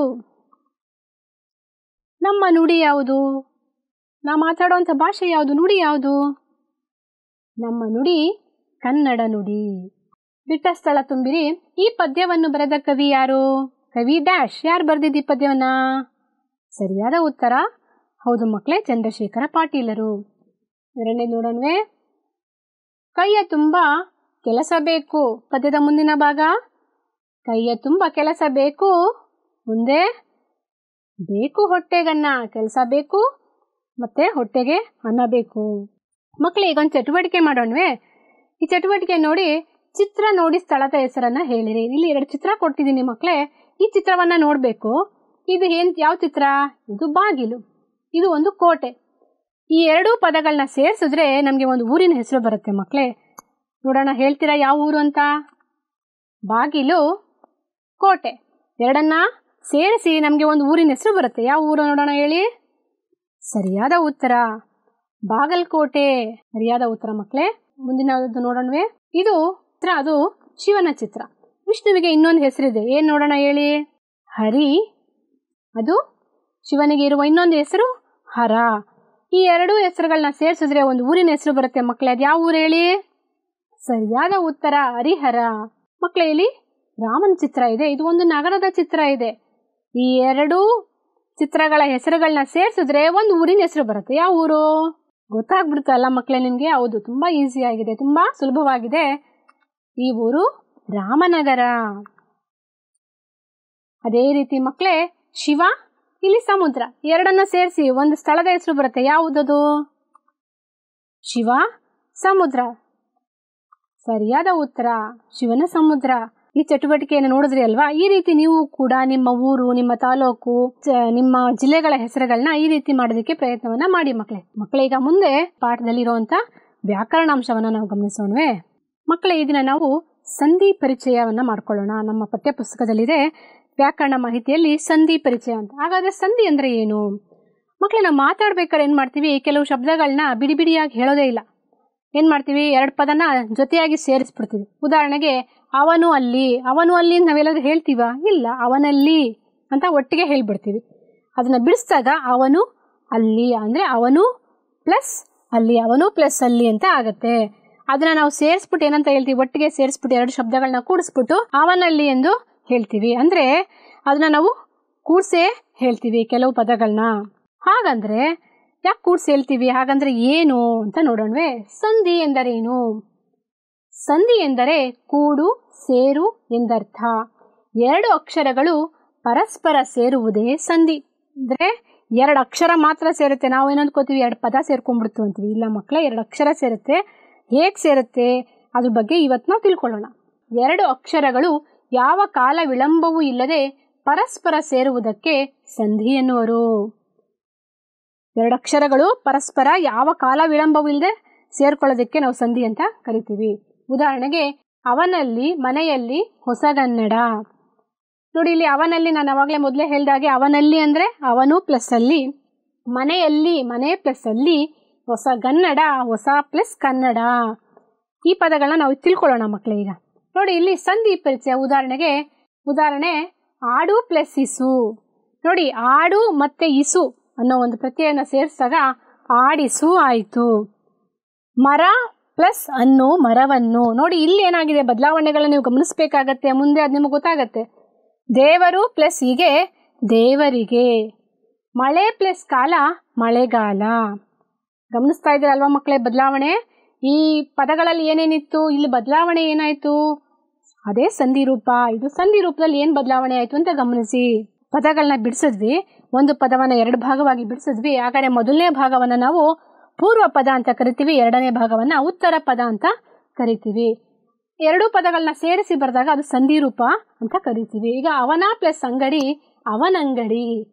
ನಮ್ಮ ನುಡಿ ಯಾವುದು ನಾ ಮಾತಾಡುವಂಥ ಭಾಷೆ ಯಾವುದು ನುಡಿ ಯಾವುದು ನಮ್ಮ ನುಡಿ ಕನ್ನಡ ನುಡಿ ಬಿಟ್ಟ ಸ್ಥಳ ತುಂಬಿರಿ ಈ ಪದ್ಯವನ್ನು ಬರೆದ ಕವಿ ಯಾರು ಕವಿ ಡ್ಯಾಶ್ ಯಾರು ಬರೆದಿದ್ದು ಈ ಪದ್ಯವನ್ನ ಸರಿಯಾದ ಉತ್ತರ ಹೌದು ಮಕ್ಕಳೇ ಚಂದ್ರಶೇಖರ ಪಾಟೀಲರು ಎರಡನೇ ನೋಡೋಣವೇ ಕೈಯ ತುಂಬ ಕೆಲಸ ಬೇಕು ಪದ್ಯದ ಮುಂದಿನ ಭಾಗ ಕೈಯ ತುಂಬ ಕೆಲಸ ಬೇಕು ಮುಂದೆ ಬೇಕು ಹೊಟ್ಟೆಗನ್ನ ಕೆಲಸ ಬೇಕು ಮತ್ತೆ ಹೊಟ್ಟೆಗೆ ಅನ್ನ ಬೇಕು ಮಕ್ಕಳೇ ಈಗ ಒಂದು ಚಟುವಟಿಕೆ ಮಾಡೋಣವೇ ಈ ಚಟುವಟಿಕೆ ನೋಡಿ ಚಿತ್ರ ನೋಡಿ ಸ್ಥಳದ ಹೆಸರನ್ನ ಹೇಳಿರಿ ಇಲ್ಲಿ ಎರಡು ಚಿತ್ರ ಕೊಟ್ಟಿದ್ದೀನಿ ಮಕ್ಕಳೇ ಈ ಚಿತ್ರವನ್ನ ನೋಡಬೇಕು ಇದು ಏನ್ ಯಾವ ಚಿತ್ರ ಇದು ಬಾಗಿಲು ಇದು ಒಂದು ಕೋಟೆ ಈ ಎರಡೂ ಪದಗಳನ್ನ ಸೇರಿಸಿದ್ರೆ ನಮಗೆ ಒಂದು ಊರಿನ ಹೆಸರು ಬರುತ್ತೆ ಮಕ್ಕಳೇ ನೋಡೋಣ ಹೇಳ್ತೀರಾ ಯಾವ ಊರು ಅಂತ ಬಾಗಿಲು ಕೋಟೆ ಎರಡನ್ನ ಸೇರಿಸಿ ನಮಗೆ ಒಂದು ಊರಿನ ಹೆಸರು ಬರುತ್ತೆ ಯಾವ ಊರು ನೋಡೋಣ ಹೇಳಿ ಸರಿಯಾದ ಉತ್ತರ ಬಾಗಲಕೋಟೆ ಸರಿಯಾದ ಉತ್ತರ ಮಕ್ಕಳೇ ಮುಂದಿನದು ನೋಡೋಣವೇ ಇದು ಚಿತ್ರ ಅದು ಶಿವನ ಚಿತ್ರ ವಿಷ್ಣುವಿಗೆ ಇನ್ನೊಂದು ಹೆಸರಿದೆ ಏನ್ ನೋಡೋಣ ಹೇಳಿ ಹರಿ ಅದು ಶಿವನಿಗೆ ಇರುವ ಇನ್ನೊಂದು ಹೆಸರು ಹರ ಈ ಎರಡೂ ಹೆಸರುಗಳನ್ನ ಸೇರಿಸಿದ್ರೆ ಒಂದು ಊರಿನ ಹೆಸರು ಬರುತ್ತೆ ಮಕ್ಕಳೇ ಅದು ಯಾವ ಊರು ಹೇಳಿ ಸರಿಯಾದ ಉತ್ತರ ಹರಿಹರ ಮಕ್ಕಳೇ ಇಲ್ಲಿ ರಾಮನ ಚಿತ್ರ ಇದೆ ಇದು ಒಂದು ನಗರದ ಚಿತ್ರ ಇದೆ ಈ ಎರಡೂ ಚಿತ್ರಗಳ ಹೆಸರುಗಳನ್ನ ಸೇರಿಸಿದ್ರೆ ಒಂದು ಊರಿನ ಹೆಸರು ಬರುತ್ತೆ ಯಾವ ಊರು ಗೊತ್ತಾಗ್ಬಿಡುತ್ತಲ್ಲ ಮಕ್ಕಳೇ ನಿಮಗೆ ಹೌದು ತುಂಬಾ ಈಸಿ ಆಗಿದೆ ತುಂಬಾ ಸುಲಭವಾಗಿದೆ ಈ ಊರು ರಾಮನಗರ ಅದೇ ರೀತಿ ಮಕ್ಕಳೇ ಶಿವ ಇಲ್ಲಿ ಸಮುದ್ರ ಎರಡನ್ನ ಸೇರಿಸಿ ಒಂದು ಸ್ಥಳದ ಹೆಸರು ಬರುತ್ತೆ ಯಾವುದದು ಶಿವ ಸಮುದ್ರ ಸರಿಯಾದ ಉತ್ತರ ಶಿವನ ಸಮುದ್ರ ಈ ಚಟುವಟಿಕೆಯನ್ನು ನೋಡಿದ್ರಿ ಅಲ್ವಾ ಈ ರೀತಿ ನೀವು ಕೂಡ ನಿಮ್ಮ ಊರು ನಿಮ್ಮ ತಾಲೂಕು ಚ- ನಿಮ್ಮ ಜಿಲ್ಲೆಗಳ ಹೆಸರುಗಳನ್ನ ಈ ರೀತಿ ಮಾಡೋದಕ್ಕೆ ಪ್ರಯತ್ನವನ್ನ ಮಾಡಿ ಮಕ್ಕಳೇ ಮಕ್ಕಳೇ ಈಗ ಮುಂದೆ ಪಾಠದಲ್ಲಿರುವಂತ ವ್ಯಾಕರಣಾಂಶವನ್ನ ನಾವು ಗಮನಿಸೋಣವೇ ಮಕ್ಕಳೇ ಈ ದಿನ ನಾವು ಸಂಧಿ ಪರಿಚಯವನ್ನ ಮಾಡ್ಕೊಳ್ಳೋಣ ನಮ್ಮ ಪಠ್ಯ ಪುಸ್ತಕದಲ್ಲಿದೆ ವ್ಯಾಕರಣ ಮಾಹಿತಿಯಲ್ಲಿ ಸಂಧಿ ಪರಿಚಯ ಅಂತ ಹಾಗಾದ್ರೆ ಸಂಧಿ ಅಂದ್ರೆ ಏನು ಮಕ್ಕಳೇ ನಾವು ಮಾತಾಡ್ಬೇಕಾದ್ರೆ ಏನ್ ಮಾಡ್ತೀವಿ ಕೆಲವು ಶಬ್ದಗಳನ್ನ ಬಿಡಿ ಬಿಡಿಯಾಗಿ ಹೇಳೋದೇ ಇಲ್ಲ ಏನ್ ಮಾಡ್ತೀವಿ ಎರಡು ಪದನ ಜೊತೆಯಾಗಿ ಸೇರಿಸ್ಬಿಡ್ತೀವಿ ಉದಾಹರಣೆಗೆ ಅವನು ಅಲ್ಲಿ ಅವನು ಅಲ್ಲಿ ಅಂತ ನಾವೆಲ್ಲಾದ್ರೂ ಹೇಳ್ತೀವ ಇಲ್ಲ ಅವನಲ್ಲಿ ಅಂತ ಒಟ್ಟಿಗೆ ಹೇಳ್ಬಿಡ್ತೀವಿ ಅದನ್ನ ಬಿಡಿಸಿದಾಗ ಅವನು ಅಲ್ಲಿ ಅಂದ್ರೆ ಅವನು ಪ್ಲಸ್ ಅಲ್ಲಿ ಅವನು ಪ್ಲಸ್ ಅಲ್ಲಿ ಅಂತ ಆಗತ್ತೆ ಅದನ್ನ ನಾವು ಸೇರಿಸ್ಬಿಟ್ಟು ಏನಂತ ಹೇಳ್ತೀವಿ ಒಟ್ಟಿಗೆ ಸೇರಿಸ್ಬಿಟ್ಟು ಎರಡು ಶಬ್ದಗಳನ್ನ ಕೂಡಿಸ್ಬಿಟ್ಟು ಅವನಲ್ಲಿ ಎಂದು ಹೇಳ್ತೀವಿ ಅಂದ್ರೆ ಅದನ್ನ ನಾವು ಕೂಡ್ಸೇ ಹೇಳ್ತೀವಿ ಕೆಲವು ಪದಗಳನ್ನ ಹಾಗಂದ್ರೆ ಯಾಕೆ ಕೂಡ್ಸಿ ಹೇಳ್ತೀವಿ ಹಾಗಂದ್ರೆ ಏನು ಅಂತ ನೋಡೋಣವೇ ಸಂಧಿ ಎಂದರೇನು ಸಂಧಿ ಎಂದರೆ ಕೂಡು ಸೇರು ಎಂದರ್ಥ ಎರಡು ಅಕ್ಷರಗಳು ಪರಸ್ಪರ ಸೇರುವುದೇ ಸಂಧಿ ಅಂದ್ರೆ ಎರಡು ಅಕ್ಷರ ಮಾತ್ರ ಸೇರುತ್ತೆ ನಾವು ಏನಂದ್ಕೋತೀವಿ ಎರಡು ಪದ ಸೇರ್ಕೊಂಡ್ಬಿಡ್ತು ಅಂತೀವಿ ಇಲ್ಲ ಮಕ್ಕಳ ಎರಡು ಅಕ್ಷರ ಸೇರುತ್ತೆ ಹೇಗೆ ಸೇರುತ್ತೆ ಅದ್ರ ಬಗ್ಗೆ ಇವತ್ತು ನಾವು ತಿಳ್ಕೊಳ್ಳೋಣ ಎರಡು ಅಕ್ಷರಗಳು ಯಾವ ಕಾಲ ವಿಳಂಬವೂ ಇಲ್ಲದೆ ಪರಸ್ಪರ ಸೇರುವುದಕ್ಕೆ ಸಂಧಿ ಎನ್ನುವರು ಎರಡು ಅಕ್ಷರಗಳು ಪರಸ್ಪರ ಯಾವ ಕಾಲ ವಿಳಂಬವೂ ಇಲ್ಲದೆ ಸೇರ್ಕೊಳ್ಳೋದಕ್ಕೆ ನಾವು ಸಂಧಿ ಅಂತ ಕರಿತೀವಿ ಉದಾಹರಣೆಗೆ ಅವನಲ್ಲಿ ಮನೆಯಲ್ಲಿ ಹೊಸಗನ್ನಡ ನೋಡಿ ಇಲ್ಲಿ ಅವನಲ್ಲಿ ನಾನು ಅವಾಗಲೇ ಮೊದಲೇ ಹೇಳ್ದಾಗೆ ಅವನಲ್ಲಿ ಅಂದರೆ ಅವನು ಪ್ಲಸ್ ಅಲ್ಲಿ ಮನೆಯಲ್ಲಿ ಮನೆ ಪ್ಲಸ್ ಅಲ್ಲಿ ಹೊಸ ಗನ್ನಡ ಹೊಸ ಪ್ಲಸ್ ಕನ್ನಡ ಈ ಪದಗಳನ್ನ ನಾವು ತಿಳ್ಕೊಳ್ಳೋಣ ಮಕ್ಕಳೇ ಈಗ ನೋಡಿ ಇಲ್ಲಿ ಸಂಧಿ ಪರಿಚಯ ಉದಾಹರಣೆಗೆ ಉದಾಹರಣೆ ಆಡು ಪ್ಲಸ್ ಇಸು ನೋಡಿ ಆಡು ಮತ್ತೆ ಇಸು ಅನ್ನೋ ಒಂದು ಪ್ರತ್ಯಯನ ಸೇರಿಸಿದಾಗ ಆಡಿಸು ಆಯಿತು ಮರ ಪ್ಲಸ್ ಅನ್ನು ಮರವನ್ನು ನೋಡಿ ಇಲ್ಲಿ ಏನಾಗಿದೆ ಬದಲಾವಣೆಗಳನ್ನ ನೀವು ಗಮನಿಸಬೇಕಾಗತ್ತೆ ಮುಂದೆ ಅದು ನಿಮಗೆ ಗೊತ್ತಾಗತ್ತೆ ದೇವರು ಪ್ಲಸ್ ಹೀಗೆ ದೇವರಿಗೆ ಮಳೆ ಪ್ಲಸ್ ಕಾಲ ಮಳೆಗಾಲ ಗಮನಿಸ್ತಾ ಇದ್ದೀರಲ್ವಾ ಮಕ್ಕಳೇ ಬದಲಾವಣೆ ಈ ಪದಗಳಲ್ಲಿ ಏನೇನಿತ್ತು ಇಲ್ಲಿ ಬದಲಾವಣೆ ಏನಾಯ್ತು ಅದೇ ಸಂಧಿ ರೂಪ ಇದು ಸಂಧಿ ರೂಪದಲ್ಲಿ ಏನು ಬದಲಾವಣೆ ಆಯ್ತು ಅಂತ ಗಮನಿಸಿ ಪದಗಳನ್ನ ಬಿಡಿಸಿದ್ವಿ ಒಂದು ಪದವನ್ನ ಎರಡು ಭಾಗವಾಗಿ ಬಿಡಿಸಿದ್ವಿ ಹಾಗಾದ್ರೆ ಮೊದಲನೇ ಭಾಗವನ್ನ ನಾವು ಪೂರ್ವ ಪದ ಅಂತ ಕರಿತೀವಿ ಎರಡನೇ ಭಾಗವನ್ನ ಉತ್ತರ ಪದ ಅಂತ ಕರಿತೀವಿ ಎರಡೂ ಪದಗಳನ್ನ ಸೇರಿಸಿ ಬರೆದಾಗ ಅದು ಸಂಧಿ ರೂಪ ಅಂತ ಕರಿತೀವಿ ಈಗ ಅವನ ಪ್ಲಸ್ ಅಂಗಡಿ ಅವನಂಗಡಿ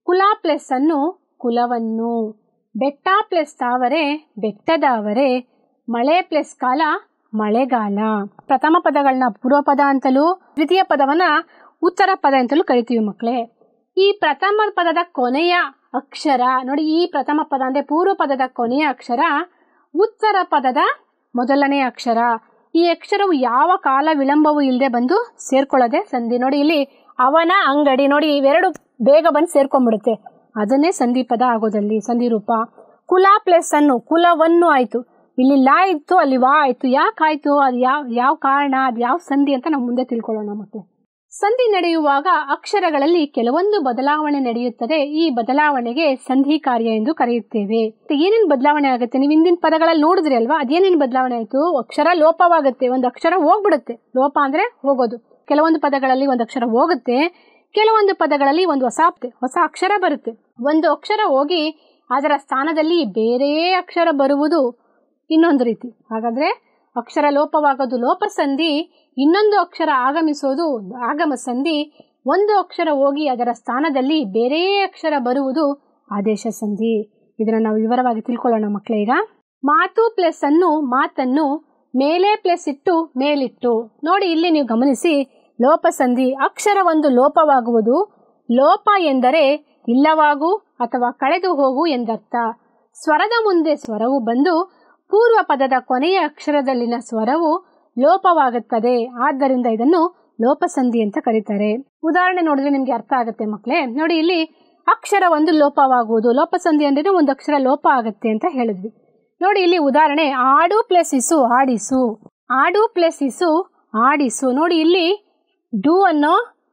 ಕುಲ ಪ್ಲಸ್ ಅನ್ನು ಕುಲವನ್ನು ಬೆಟ್ಟ ಪ್ಲಸ್ ತಾವರೆ ಬೆಟ್ಟದಾವರೆ ಮಳೆ ಪ್ಲಸ್ ಕಾಲ ಮಳೆಗಾಲ ಪ್ರಥಮ ಪದಗಳನ್ನ ಪೂರ್ವ ಪದ ಅಂತಲೂ ದ್ವಿತೀಯ ಪದವನ್ನ ಉತ್ತರ ಪದ ಅಂತಲೂ ಕರಿತೀವಿ ಮಕ್ಕಳೇ ಈ ಪ್ರಥಮ ಪದದ ಕೊನೆಯ ಅಕ್ಷರ ನೋಡಿ ಈ ಪ್ರಥಮ ಪದ ಅಂದ್ರೆ ಪೂರ್ವ ಪದದ ಕೊನೆಯ ಅಕ್ಷರ ಉತ್ತರ ಪದದ ಮೊದಲನೇ ಅಕ್ಷರ ಈ ಅಕ್ಷರವು ಯಾವ ಕಾಲ ವಿಳಂಬವೂ ಇಲ್ಲದೆ ಬಂದು ಸೇರ್ಕೊಳ್ಳೋದೆ ಸಂಧಿ ನೋಡಿ ಇಲ್ಲಿ ಅವನ ಅಂಗಡಿ ನೋಡಿ ಇವೆರಡು ಬೇಗ ಬಂದು ಸೇರ್ಕೊಂಡ್ಬಿಡುತ್ತೆ ಅದನ್ನೇ ಸಂಧಿ ಪದ ಆಗೋದಲ್ಲಿ ಸಂಧಿ ರೂಪ ಕುಲ ಪ್ಲಸ್ ಅನ್ನು ಕುಲವನ್ನು ಆಯ್ತು ಇಲ್ಲಿ ಲಾ ಇತ್ತು ಅಲ್ಲಿ ವಾ ಆಯ್ತು ಯಾಕೆ ಆಯ್ತು ಅದು ಯಾವ ಯಾವ ಕಾರಣ ಅದು ಯಾವ ಸಂಧಿ ಅಂತ ನಾವು ಮುಂದೆ ತಿಳ್ಕೊಳ್ಳೋಣ ಮಕ್ಕಳು ಸಂಧಿ ನಡೆಯುವಾಗ ಅಕ್ಷರಗಳಲ್ಲಿ ಕೆಲವೊಂದು ಬದಲಾವಣೆ ನಡೆಯುತ್ತದೆ ಈ ಬದಲಾವಣೆಗೆ ಸಂಧಿ ಕಾರ್ಯ ಎಂದು ಕರೆಯುತ್ತೇವೆ ಏನೇನು ಬದಲಾವಣೆ ಆಗುತ್ತೆ ನೀವು ಹಿಂದಿನ ಪದಗಳಲ್ಲಿ ನೋಡಿದ್ರಿ ಅಲ್ವಾ ಅದೇನೇನು ಬದಲಾವಣೆ ಆಯ್ತು ಅಕ್ಷರ ಲೋಪವಾಗುತ್ತೆ ಒಂದು ಅಕ್ಷರ ಹೋಗ್ಬಿಡುತ್ತೆ ಲೋಪ ಅಂದ್ರೆ ಹೋಗೋದು ಕೆಲವೊಂದು ಪದಗಳಲ್ಲಿ ಒಂದು ಅಕ್ಷರ ಹೋಗುತ್ತೆ ಕೆಲವೊಂದು ಪದಗಳಲ್ಲಿ ಒಂದು ಹೊಸ ಹೊಸ ಅಕ್ಷರ ಬರುತ್ತೆ ಒಂದು ಅಕ್ಷರ ಹೋಗಿ ಅದರ ಸ್ಥಾನದಲ್ಲಿ ಬೇರೆ ಅಕ್ಷರ ಬರುವುದು ಇನ್ನೊಂದು ರೀತಿ ಹಾಗಾದ್ರೆ ಅಕ್ಷರ ಲೋಪವಾಗೋದು ಲೋಪ ಸಂಧಿ ಇನ್ನೊಂದು ಅಕ್ಷರ ಆಗಮಿಸೋದು ಆಗಮ ಸಂಧಿ ಒಂದು ಅಕ್ಷರ ಹೋಗಿ ಅದರ ಸ್ಥಾನದಲ್ಲಿ ಬೇರೆ ಅಕ್ಷರ ಬರುವುದು ಆದೇಶ ಸಂಧಿ ಇದನ್ನ ನಾವು ವಿವರವಾಗಿ ತಿಳ್ಕೊಳ್ಳೋಣ ಮಕ್ಕಳೇ ಈಗ ಮಾತು ಪ್ಲಸ್ ಅನ್ನು ಮಾತನ್ನು ಮೇಲೆ ಪ್ಲಸ್ ಇಟ್ಟು ಮೇಲಿಟ್ಟು ನೋಡಿ ಇಲ್ಲಿ ನೀವು ಗಮನಿಸಿ ಲೋಪ ಸಂಧಿ ಅಕ್ಷರ ಒಂದು ಲೋಪವಾಗುವುದು ಲೋಪ ಎಂದರೆ ಇಲ್ಲವಾಗು ಅಥವಾ ಕಳೆದು ಹೋಗು ಎಂದರ್ಥ ಸ್ವರದ ಮುಂದೆ ಸ್ವರವು ಬಂದು ಪೂರ್ವ ಪದದ ಕೊನೆಯ ಅಕ್ಷರದಲ್ಲಿನ ಸ್ವರವು ಲೋಪವಾಗುತ್ತದೆ ಆದ್ದರಿಂದ ಇದನ್ನು ಲೋಪಸಂಧಿ ಅಂತ ಕರೀತಾರೆ ಉದಾಹರಣೆ ನೋಡಿದ್ರೆ ನಿಮ್ಗೆ ಅರ್ಥ ಆಗುತ್ತೆ ಮಕ್ಕಳೇ ನೋಡಿ ಇಲ್ಲಿ ಅಕ್ಷರ ಒಂದು ಲೋಪವಾಗುವುದು ಲೋಪಸಂಧಿ ಅಂದ್ರೆ ಒಂದು ಅಕ್ಷರ ಲೋಪ ಆಗುತ್ತೆ ಅಂತ ಹೇಳಿದ್ವಿ ನೋಡಿ ಇಲ್ಲಿ ಉದಾಹರಣೆ ಆಡು ಪ್ಲಸ್ ಇಸು ಆಡಿಸು ಆಡು ಪ್ಲಸ್ ಇಸು ಆಡಿಸು ನೋಡಿ ಇಲ್ಲಿ ಡು ಅನ್ನೋ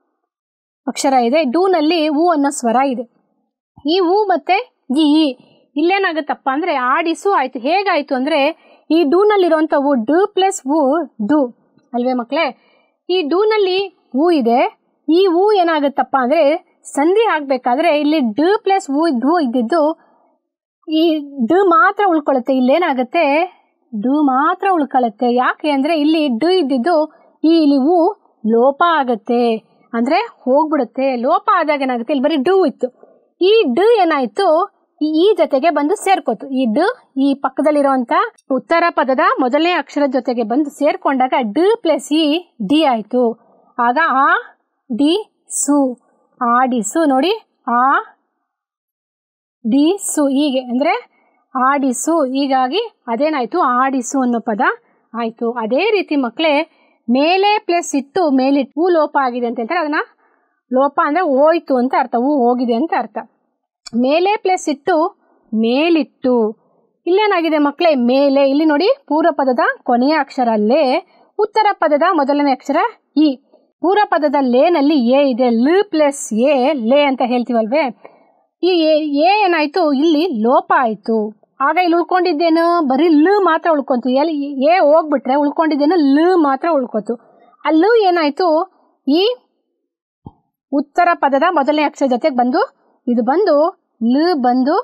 ಅಕ್ಷರ ಇದೆ ಡೂನಲ್ಲಿ ಹೂ ಅನ್ನೋ ಸ್ವರ ಇದೆ ಈ ಹೂ ಮತ್ತೆ ಈ ಈ ಇಲ್ಲೇನಾಗುತ್ತಪ್ಪ ಅಂದ್ರೆ ಆಡಿಸು ಆಯ್ತು ಹೇಗಾಯ್ತು ಅಂದ್ರೆ ಈ ಡೂನಲ್ಲಿರುವಂಥ ಹೂ ಡು ಪ್ಲಸ್ ಹೂ ಡು ಅಲ್ವೇ ಮಕ್ಕಳೇ ಈ ಡೂನಲ್ಲಿ ಹೂ ಇದೆ ಈ ಹೂ ಏನಾಗುತ್ತಪ್ಪ ಅಂದ್ರೆ ಸಂಧಿ ಆಗ್ಬೇಕಾದ್ರೆ ಇಲ್ಲಿ ಡು ಪ್ಲಸ್ ಹೂ ಡು ಇದ್ದಿದ್ದು ಈ ಡು ಮಾತ್ರ ಉಳ್ಕೊಳ್ಳುತ್ತೆ ಇಲ್ಲೇನಾಗುತ್ತೆ ಡು ಮಾತ್ರ ಉಳ್ಕೊಳ್ಳುತ್ತೆ ಯಾಕೆ ಅಂದ್ರೆ ಇಲ್ಲಿ ಡು ಇದ್ದಿದ್ದು ಈ ಇಲ್ಲಿ ಹೂ ಲೋಪ ಆಗತ್ತೆ ಅಂದ್ರೆ ಹೋಗ್ಬಿಡುತ್ತೆ ಲೋಪ ಆದಾಗ ಏನಾಗುತ್ತೆ ಇಲ್ಲಿ ಬರೀ ಡು ಇತ್ತು ಈ ಡು ಏನಾಯ್ತು ಈ ಈ ಜೊತೆಗೆ ಬಂದು ಸೇರ್ಕೋತು ಈ ಡ್ ಈ ಪಕ್ಕದಲ್ಲಿರುವಂತ ಉತ್ತರ ಪದದ ಮೊದಲನೇ ಅಕ್ಷರದ ಜೊತೆಗೆ ಬಂದು ಸೇರ್ಕೊಂಡಾಗ ಡ್ ಪ್ಲಸ್ ಇ ಡಿ ಆಯ್ತು ಆಗ ಆ ಡಿ ಸು ಆಡಿಸು ನೋಡಿ ಆ ಡಿ ಸು ಹೀಗೆ ಅಂದ್ರೆ ಆಡಿಸು ಹೀಗಾಗಿ ಅದೇನಾಯ್ತು ಆಡಿಸು ಅನ್ನೋ ಪದ ಆಯ್ತು ಅದೇ ರೀತಿ ಮಕ್ಕಳೇ ಮೇಲೆ ಪ್ಲಸ್ ಇಟ್ಟು ಮೇಲಿಟ್ಟು ಹೂ ಲೋಪ ಆಗಿದೆ ಅಂತ ಹೇಳ್ತಾರೆ ಅದನ್ನ ಲೋಪ ಅಂದ್ರೆ ಹೋಯ್ತು ಅಂತ ಅರ್ಥ ಹೂ ಹೋಗಿದೆ ಅಂತ ಅರ್ಥ ಮೇಲೆ ಪ್ಲಸ್ ಇಟ್ಟು ಮೇಲಿಟ್ಟು ಇಲ್ಲೇನಾಗಿದೆ ಮಕ್ಕಳೇ ಮೇಲೆ ಇಲ್ಲಿ ನೋಡಿ ಪೂರ್ವ ಪದದ ಕೊನೆಯ ಅಕ್ಷರ ಲೇ ಉತ್ತರ ಪದದ ಮೊದಲನೇ ಅಕ್ಷರ ಇ ಪೂರ್ವ ಪದದ ಲೇನಲ್ಲಿ ಎ ಇದೆ ಲ್ ಪ್ಲಸ್ ಎ ಲೇ ಅಂತ ಹೇಳ್ತೀವಲ್ವೇ ಈ ಎ ಎ ಏನಾಯ್ತು ಇಲ್ಲಿ ಲೋಪ ಆಯ್ತು ಆಗ ಇಲ್ಲಿ ಉಳ್ಕೊಂಡಿದ್ದೇನು ಬರೀ ಲ್ ಮಾತ್ರ ಉಳ್ಕೊಂತು ಎಲ್ಲಿ ಎ ಹೋಗ್ಬಿಟ್ರೆ ಉಳ್ಕೊಂಡಿದ್ದೇನು ಲ್ ಮಾತ್ರ ಉಳ್ಕೋತು ಆ ಲ್ ಏನಾಯ್ತು ಈ ಉತ್ತರ ಪದದ ಮೊದಲನೇ ಅಕ್ಷರ ಜೊತೆಗೆ ಬಂದು ಇದು ಬಂದು ಲ್ ಬಂದು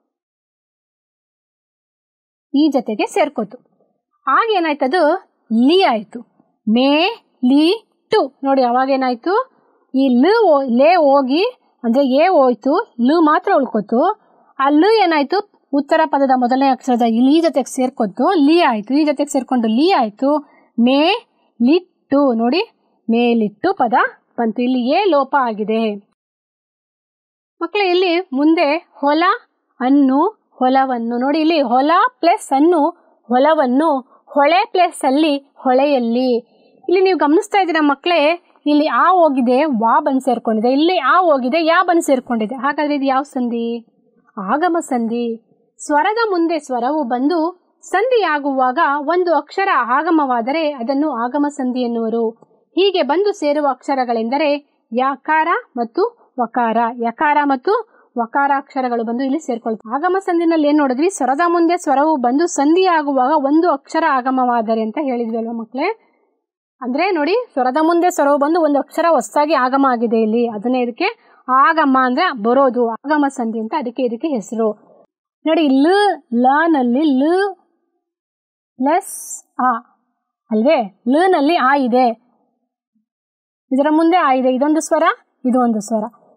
ಈ ಜೊತೆಗೆ ಸೇರ್ಕೋತು ಆಗ ಏನಾಯ್ತದು ಲಿ ಆಯ್ತು ಮೇ ಲಿ ಟು ನೋಡಿ ಅವಾಗ ಏನಾಯ್ತು ಈ ಲ್ ಓ- ಲೇ ಹೋಗಿ ಅಂದ್ರೆ ಎ ಹೋಯ್ತು ಲು ಮಾತ್ರ ಉಳ್ಕೋತು ಆ ಲ್ ಏನಾಯ್ತು ಉತ್ತರ ಪದದ ಮೊದಲನೇ ಅಕ್ಷರದ ಈ ಲಿ ಜೊತೆಗೆ ಸೇರ್ಕೊತು ಲಿ ಆಯ್ತು ಈ ಜೊತೆಗೆ ಸೇರ್ಕೊಂಡು ಲಿ ಆಯ್ತು ಮೇ ಲಿಟ್ಟು ನೋಡಿ ಮೇಲಿಟ್ಟು ಪದ ಬಂತು ಇಲ್ಲಿ ಎ ಲೋಪ ಆಗಿದೆ ಮಕ್ಕಳೇ ಇಲ್ಲಿ ಮುಂದೆ ಹೊಲ ಅನ್ನು ಹೊಲವನ್ನು ನೋಡಿ ಇಲ್ಲಿ ಹೊಲ ಪ್ಲಸ್ ಅನ್ನು ಹೊಲವನ್ನು ಹೊಳೆ ಪ್ಲಸ್ ಅಲ್ಲಿ ಹೊಳೆಯಲ್ಲಿ ಇಲ್ಲಿ ನೀವು ಗಮನಿಸ್ತಾ ಇದ್ದೀರಾ ಮಕ್ಕಳೇ ಇಲ್ಲಿ ಆ ಹೋಗಿದೆ ವಾ ಬಂದು ಸೇರ್ಕೊಂಡಿದೆ ಇಲ್ಲಿ ಆ ಹೋಗಿದೆ ಯಾ ಬಂದು ಸೇರ್ಕೊಂಡಿದೆ ಹಾಗಾದ್ರೆ ಇದು ಯಾವ ಸಂಧಿ ಆಗಮ ಸಂಧಿ ಸ್ವರದ ಮುಂದೆ ಸ್ವರವು ಬಂದು ಸಂಧಿಯಾಗುವಾಗ ಒಂದು ಅಕ್ಷರ ಆಗಮವಾದರೆ ಅದನ್ನು ಆಗಮ ಸಂಧಿ ಎನ್ನುವರು ಹೀಗೆ ಬಂದು ಸೇರುವ ಅಕ್ಷರಗಳೆಂದರೆ ಯಕಾರ ಮತ್ತು ವಕಾರ ಯಕಾರ ಮತ್ತು ವಕಾರ ಅಕ್ಷರಗಳು ಬಂದು ಇಲ್ಲಿ ಸೇರ್ಕೊಳ್ತವೆ ಆಗಮ ಸಂಧಿನಲ್ಲಿ ಏನ್ ನೋಡಿದ್ವಿ ಸ್ವರದ ಮುಂದೆ ಸ್ವರವು ಬಂದು ಸಂಧಿ ಆಗುವಾಗ ಒಂದು ಅಕ್ಷರ ಆಗಮವಾದರೆ ಅಂತ ಹೇಳಿದ್ವಿ ಅಲ್ವಾ ಮಕ್ಕಳೇ ಅಂದ್ರೆ ನೋಡಿ ಸ್ವರದ ಮುಂದೆ ಸ್ವರವು ಬಂದು ಒಂದು ಅಕ್ಷರ ಹೊಸದಾಗಿ ಆಗಮ ಆಗಿದೆ ಇಲ್ಲಿ ಅದನ್ನೇ ಇದಕ್ಕೆ ಆಗಮ ಅಂದ್ರೆ ಬರೋದು ಆಗಮ ಸಂಧಿ ಅಂತ ಅದಕ್ಕೆ ಇದಕ್ಕೆ ಹೆಸರು ನೋಡಿ ಲ್ ಲ ನಲ್ಲಿ ಲ್ ಪ್ಲಸ್ ಆ ಅಲ್ವೇ ಲ್ ನಲ್ಲಿ ಆ ಇದೆ ಇದರ ಮುಂದೆ ಆ ಇದೆ ಇದೊಂದು ಸ್ವರ ಇದು ಒಂದು ಸ್ವರ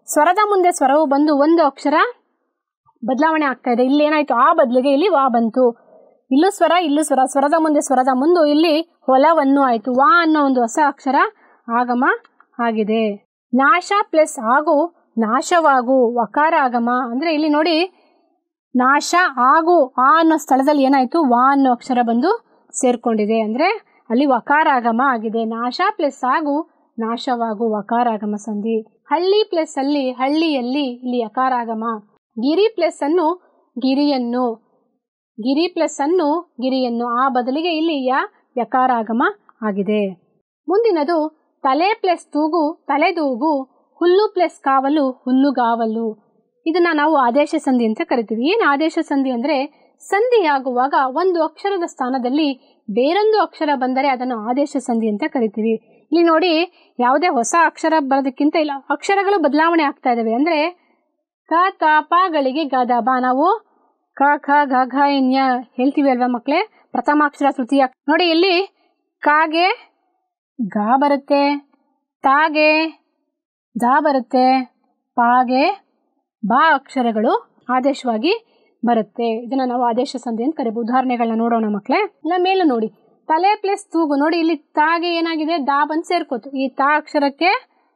ಸ್ವರದ ಮುಂದೆ ಸ್ವರವು ಬಂದು ಒಂದು ಅಕ್ಷರ ಬದಲಾವಣೆ ಆಗ್ತಾ ಇದೆ ಇಲ್ಲಿ ಏನಾಯ್ತು ಆ ಬದಲಿಗೆ ಇಲ್ಲಿ ವಾ ಬಂತು ಇಲ್ಲೂ ಸ್ವರ ಇಲ್ಲೂ ಸ್ವರ ಸ್ವರದ ಮುಂದೆ ಸ್ವರದ ಮುಂದೆ ಇಲ್ಲಿ ಹೊಲವನ್ನು ಆಯಿತು ವಾ ಅನ್ನೋ ಒಂದು ಹೊಸ ಅಕ್ಷರ ಆಗಮ ಆಗಿದೆ ನಾಶ ಪ್ಲಸ್ ಆಗು ನಾಶವಾಗು ವಕಾರ ಆಗಮ ಅಂದರೆ ಇಲ್ಲಿ ನೋಡಿ ನಾಶ ಆಗು ಆ ಅನ್ನೋ ಸ್ಥಳದಲ್ಲಿ ಏನಾಯಿತು ವಾ ಅನ್ನೋ ಅಕ್ಷರ ಬಂದು ಸೇರ್ಕೊಂಡಿದೆ ಅಂದರೆ ಅಲ್ಲಿ ವಕಾರಾಗಮ ಆಗಿದೆ ನಾಶ ಪ್ಲಸ್ ಆಗು ನಾಶವಾಗು ವಕಾರಾಗಮ ಸಂಧಿ ಹಳ್ಳಿ ಪ್ಲಸ್ ಅಲ್ಲಿ ಹಳ್ಳಿಯಲ್ಲಿ ಇಲ್ಲಿ ಯಕಾರಾಗಮ ಗಿರಿ ಪ್ಲಸ್ ಅನ್ನು ಗಿರಿಯನ್ನು ಗಿರಿ ಪ್ಲಸ್ ಅನ್ನು ಗಿರಿಯನ್ನು ಆ ಬದಲಿಗೆ ಇಲ್ಲಿ ಯ ಯಕಾರಾಗಮ ಆಗಿದೆ ಮುಂದಿನದು ತಲೆ ಪ್ಲಸ್ ತೂಗು ತಲೆದೂಗು ಹುಲ್ಲು ಪ್ಲಸ್ ಕಾವಲು ಹುಲ್ಲುಗಾವಲು ಇದನ್ನ ನಾವು ಆದೇಶ ಸಂಧಿ ಅಂತ ಕರಿತೀವಿ ಏನು ಆದೇಶ ಸಂಧಿ ಅಂದರೆ ಸಂಧಿಯಾಗುವಾಗ ಒಂದು ಅಕ್ಷರದ ಸ್ಥಾನದಲ್ಲಿ ಬೇರೊಂದು ಅಕ್ಷರ ಬಂದರೆ ಅದನ್ನು ಆದೇಶ ಸಂಧಿ ಅಂತ ಕರಿತೀವಿ ಇಲ್ಲಿ ನೋಡಿ ಯಾವುದೇ ಹೊಸ ಅಕ್ಷರ ಬರೋದಕ್ಕಿಂತ ಇಲ್ಲ ಅಕ್ಷರಗಳು ಬದಲಾವಣೆ ಆಗ್ತಾ ಇದ್ದಾವೆ ಅಂದರೆ ಕ ತ ಪಗಳಿಗೆ ಗದ ಬ ನಾವು ಕ ಖ ಗ ಘ ಇನ್ಯ ಹೇಳ್ತೀವಿ ಅಲ್ವಾ ಮಕ್ಕಳೇ ಪ್ರಥಮಾಕ್ಷರ ತೃತೀಯ ನೋಡಿ ಇಲ್ಲಿ ಕಾಗೆ ಗ ಬರುತ್ತೆ ತಾಗೆ ದ ಬರುತ್ತೆ ಪಾಗೆ ಬಾ ಅಕ್ಷರಗಳು ಆದೇಶವಾಗಿ ಬರುತ್ತೆ ಇದನ್ನ ನಾವು ಆದೇಶ ಸಂಧಿ ಅಂತ ಕರಿಬಹುದು ಉದಾಹರಣೆಗಳನ್ನ ನೋಡೋಣ ಮಕ್ಕಳೇ ಇಲ್ಲ ಮೇಲೆ ನೋಡಿ ತಲೆ ಪ್ಲಸ್ ತೂಗು ನೋಡಿ ಇಲ್ಲಿ ತಾಗೆ ಏನಾಗಿದೆ ದಾ ಬಂದು ಸೇರ್ಕೋತು ಈ ತಾ ಅಕ್ಷರಕ್ಕೆ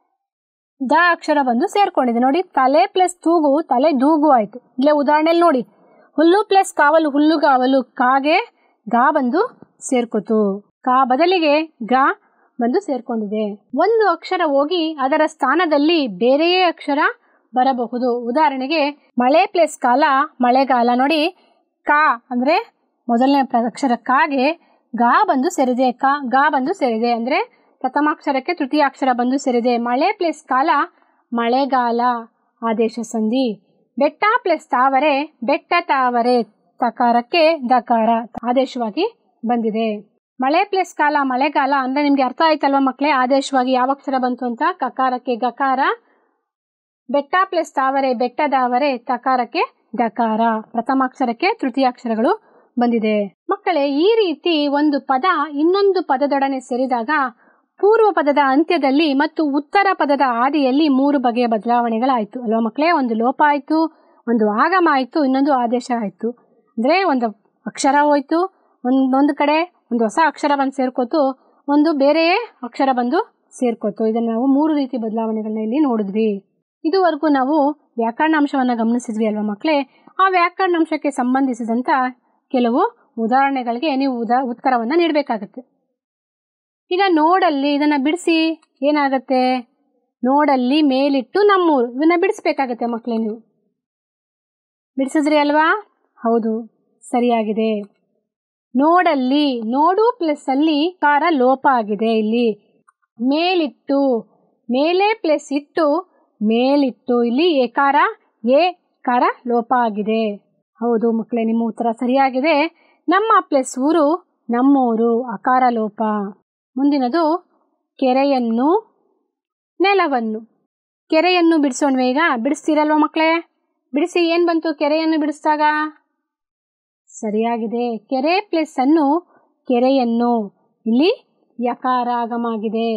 ದ ಅಕ್ಷರ ಬಂದು ಸೇರ್ಕೊಂಡಿದೆ ನೋಡಿ ತಲೆ ಪ್ಲಸ್ ತೂಗು ತಲೆ ದೂಗು ಆಯ್ತು ಇಲ್ಲೇ ಉದಾಹರಣೆಯಲ್ಲಿ ನೋಡಿ ಹುಲ್ಲು ಪ್ಲಸ್ ಕಾವಲು ಹುಲ್ಲುಗಾವಲು ಕಾಗೆ ಗಾ ಬಂದು ಸೇರ್ಕೋತು ಕಾ ಬದಲಿಗೆ ಗಾ ಬಂದು ಸೇರ್ಕೊಂಡಿದೆ ಒಂದು ಅಕ್ಷರ ಹೋಗಿ ಅದರ ಸ್ಥಾನದಲ್ಲಿ ಬೇರೆಯೇ ಅಕ್ಷರ ಬರಬಹುದು ಉದಾಹರಣೆಗೆ ಮಳೆ ಪ್ಲಸ್ ಕಾಲ ಮಳೆಗಾಲ ನೋಡಿ ಕಾ ಅಂದ್ರೆ ಮೊದಲನೇ ಪ್ರ- ಅಕ್ಷರ ಕಾಗೆ ಗಾ ಬಂದು ಸೇರಿದೆ ಕಾ ಗಾ ಬಂದು ಸೇರಿದೆ ಅಂದ್ರೆ ಪ್ರಥಮಾಕ್ಷರಕ್ಕೆ ತೃತೀಯ ಅಕ್ಷರ ಬಂದು ಸೇರಿದೆ ಮಳೆ ಪ್ಲಸ್ ಕಾಲ ಮಳೆಗಾಲ ಆದೇಶ ಸಂಧಿ ಬೆಟ್ಟ ಪ್ಲಸ್ ತಾವರೆ ಬೆಟ್ಟ ತಾವರೆ ತಕಾರಕ್ಕೆ ದಕಾರ ಆದೇಶವಾಗಿ ಬಂದಿದೆ ಮಳೆ ಪ್ಲಸ್ ಕಾಲ ಮಳೆಗಾಲ ಅಂದ್ರೆ ನಿಮ್ಗೆ ಅರ್ಥ ಆಯ್ತಲ್ವಾ ಮಕ್ಕಳೇ ಆದೇಶವಾಗಿ ಯಾವ ಅಕ್ಷರ ಬಂತು ಅಂತ ಕಕಾರಕ್ಕೆ ಗಕಾರ ಬೆಟ್ಟ ಪ್ಲಸ್ ತಾವರೆ ಬೆಟ್ಟದಾವರೆ ತಕಾರಕ್ಕೆ ದಕಾರ ಪ್ರಥಮಾಕ್ಷರಕ್ಕೆ ತೃತೀಯಾಕ್ಷರಗಳು ಬಂದಿದೆ ಮಕ್ಕಳೇ ಈ ರೀತಿ ಒಂದು ಪದ ಇನ್ನೊಂದು ಪದದೊಡನೆ ಸೇರಿದಾಗ ಪೂರ್ವ ಪದದ ಅಂತ್ಯದಲ್ಲಿ ಮತ್ತು ಉತ್ತರ ಪದದ ಆದಿಯಲ್ಲಿ ಮೂರು ಬಗೆಯ ಬದಲಾವಣೆಗಳಾಯಿತು ಅಲ್ವಾ ಮಕ್ಕಳೇ ಒಂದು ಲೋಪ ಆಯಿತು ಒಂದು ಆಗಮ ಆಯಿತು ಇನ್ನೊಂದು ಆದೇಶ ಆಯಿತು ಅಂದರೆ ಒಂದು ಅಕ್ಷರ ಹೋಯ್ತು ಒಂದೊಂದು ಕಡೆ ಒಂದು ಹೊಸ ಅಕ್ಷರ ಬಂದು ಸೇರ್ಕೋತು ಒಂದು ಬೇರೆಯೇ ಅಕ್ಷರ ಬಂದು ಸೇರ್ಕೋತು ಇದನ್ನು ನಾವು ಮೂರು ರೀತಿ ಬದಲಾವಣೆಗಳನ್ನ ಇಲ್ಲಿ ನೋಡಿದ್ವಿ ಇದುವರೆಗೂ ನಾವು ವ್ಯಾಕರಣಾಂಶವನ್ನು ಗಮನಿಸಿದ್ವಿ ಅಲ್ವಾ ಮಕ್ಕಳೇ ಆ ವ್ಯಾಕರಣಾಂಶಕ್ಕೆ ಸಂಬಂಧಿಸಿದಂಥ ಕೆಲವು ಉದಾಹರಣೆಗಳಿಗೆ ನೀವು ಉದಾ ಉತ್ತರವನ್ನು ನೀಡಬೇಕಾಗತ್ತೆ ಈಗ ನೋಡಲ್ಲಿ ಇದನ್ನು ಬಿಡಿಸಿ ಏನಾಗತ್ತೆ ನೋಡಲ್ಲಿ ಮೇಲಿಟ್ಟು ನಮ್ಮೂರು ಇದನ್ನ ಬಿಡಿಸ್ಬೇಕಾಗತ್ತೆ ಮಕ್ಕಳೇ ನೀವು ಬಿಡಿಸಿದ್ರಿ ಅಲ್ವಾ ಹೌದು ಸರಿಯಾಗಿದೆ ನೋಡಲ್ಲಿ ನೋಡು ಪ್ಲಸ್ ಅಲ್ಲಿ ಕಾರ ಲೋಪ ಆಗಿದೆ ಇಲ್ಲಿ ಮೇಲಿಟ್ಟು ಮೇಲೆ ಪ್ಲಸ್ ಇಟ್ಟು ಮೇಲಿಟ್ಟು ಇಲ್ಲಿ ಏಕಾರ ಎ ಕಾರ ಲೋಪ ಆಗಿದೆ ಹೌದು ಮಕ್ಕಳೇ ನಿಮ್ಮ ಉತ್ತರ ಸರಿಯಾಗಿದೆ ನಮ್ಮ ಪ್ಲಸ್ ಊರು ನಮ್ಮೂರು ಅಕಾರ ಲೋಪ ಮುಂದಿನದು ಕೆರೆಯನ್ನು ನೆಲವನ್ನು ಕೆರೆಯನ್ನು ಬಿಡಿಸೋಣವೆ ಈಗ ಬಿಡಿಸ್ತೀರಲ್ವ ಮಕ್ಕಳೇ ಬಿಡಿಸಿ ಏನು ಬಂತು ಕೆರೆಯನ್ನು ಬಿಡಿಸಿದಾಗ ಸರಿಯಾಗಿದೆ ಕೆರೆ ಪ್ಲಸ್ ಅನ್ನು ಕೆರೆಯನ್ನು ಇಲ್ಲಿ ಯಕಾರ ಆಗಮಾಗಿದೆ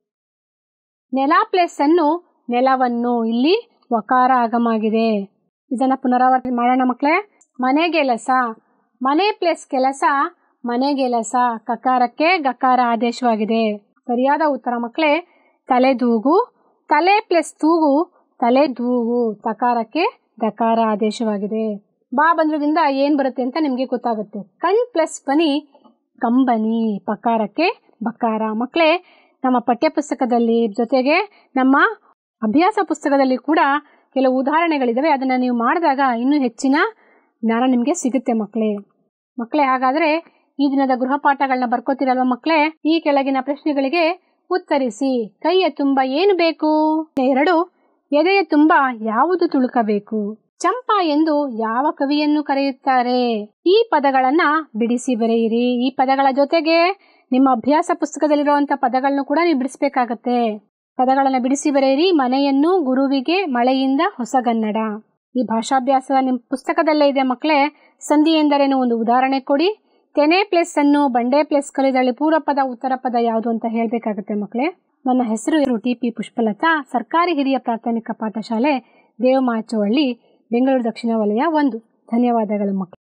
ನೆಲ ಪ್ಲಸ್ ಅನ್ನು ನೆಲವನ್ನು ಇಲ್ಲಿ ವಕಾರ ಆಗಮಾಗಿದೆ ಇದನ್ನ ಪುನರಾವರ್ತನೆ ಮಾಡೋಣ ಮಕ್ಕಳೇ ಮನೆಗೆಲಸ ಮನೆ ಪ್ಲಸ್ ಕೆಲಸ ಮನೆಗೆಲಸ ಕಕಾರಕ್ಕೆ ಗಕಾರ ಆದೇಶವಾಗಿದೆ ಸರಿಯಾದ ಉತ್ತರ ಮಕ್ಕಳೇ ತಲೆದೂಗು ತಲೆ ಪ್ಲಸ್ ತೂಗು ತಲೆ ದೂಗು ತಕಾರಕ್ಕೆ ದಕಾರ ಆದೇಶವಾಗಿದೆ ಬಾ ಬಂದ್ರದಿಂದ ಏನು ಬರುತ್ತೆ ಅಂತ ನಿಮಗೆ ಗೊತ್ತಾಗುತ್ತೆ ಕಣ್ ಪ್ಲಸ್ ಬನಿ ಕಂಬನಿ ಪಕಾರಕ್ಕೆ ಬಕಾರ ಮಕ್ಕಳೇ ನಮ್ಮ ಪಠ್ಯಪುಸ್ತಕದಲ್ಲಿ ಜೊತೆಗೆ ನಮ್ಮ ಅಭ್ಯಾಸ ಪುಸ್ತಕದಲ್ಲಿ ಕೂಡ ಕೆಲವು ಉದಾಹರಣೆಗಳಿದ್ದಾವೆ ಅದನ್ನು ನೀವು ಮಾಡಿದಾಗ ಇನ್ನೂ ಹೆಚ್ಚಿನ ಜ್ಞಾನ ನಿಮಗೆ ಸಿಗುತ್ತೆ ಮಕ್ಕಳೇ ಮಕ್ಕಳೇ ಹಾಗಾದರೆ ಈ ದಿನದ ಗೃಹ ಪಾಠಗಳನ್ನ ಬರ್ಕೋತಿರಲ್ವ ಮಕ್ಕಳೇ ಈ ಕೆಳಗಿನ ಪ್ರಶ್ನೆಗಳಿಗೆ ಉತ್ತರಿಸಿ ಕೈಯ ತುಂಬ ಏನು ಬೇಕು ಎರಡು ಎದೆಯ ತುಂಬ ಯಾವುದು ತುಳುಕಬೇಕು ಚಂಪಾ ಎಂದು ಯಾವ ಕವಿಯನ್ನು ಕರೆಯುತ್ತಾರೆ ಈ ಪದಗಳನ್ನ ಬಿಡಿಸಿ ಬರೆಯಿರಿ ಈ ಪದಗಳ ಜೊತೆಗೆ ನಿಮ್ಮ ಅಭ್ಯಾಸ ಪುಸ್ತಕದಲ್ಲಿರುವಂತಹ ಪದಗಳನ್ನು ಕೂಡ ನೀವು ಬಿಡಿಸ್ಬೇಕಾಗತ್ತೆ ಪದಗಳನ್ನು ಬಿಡಿಸಿ ಬರೆಯಿರಿ ಮನೆಯನ್ನು ಗುರುವಿಗೆ ಮಳೆಯಿಂದ ಹೊಸಗನ್ನಡ ಈ ಭಾಷಾಭ್ಯಾಸದ ನಿಮ್ಮ ಪುಸ್ತಕದಲ್ಲೇ ಇದೆ ಮಕ್ಕಳೇ ಸಂಧಿ ಎಂದರೇನು ಒಂದು ಉದಾಹರಣೆ ಕೊಡಿ ತೆನೆ ಪ್ಲಸ್ ಅನ್ನು ಬಂಡೆ ಪ್ಲಸ್ ಕಲಿದಳಿ ಪೂರ್ವ ಪದ ಉತ್ತರ ಪದ ಯಾವುದು ಅಂತ ಹೇಳಬೇಕಾಗುತ್ತೆ ಮಕ್ಕಳೇ ನನ್ನ ಹೆಸರು ಟಿ ಪಿ ಪುಷ್ಪಲತಾ ಸರ್ಕಾರಿ ಹಿರಿಯ ಪ್ರಾಥಮಿಕ ಪಾಠಶಾಲೆ ದೇವಮಾಚೋಹಳ್ಳಿ ಬೆಂಗಳೂರು ದಕ್ಷಿಣ ವಲಯ ಒಂದು ಧನ್ಯವಾದಗಳು ಮಕ್ಕಳು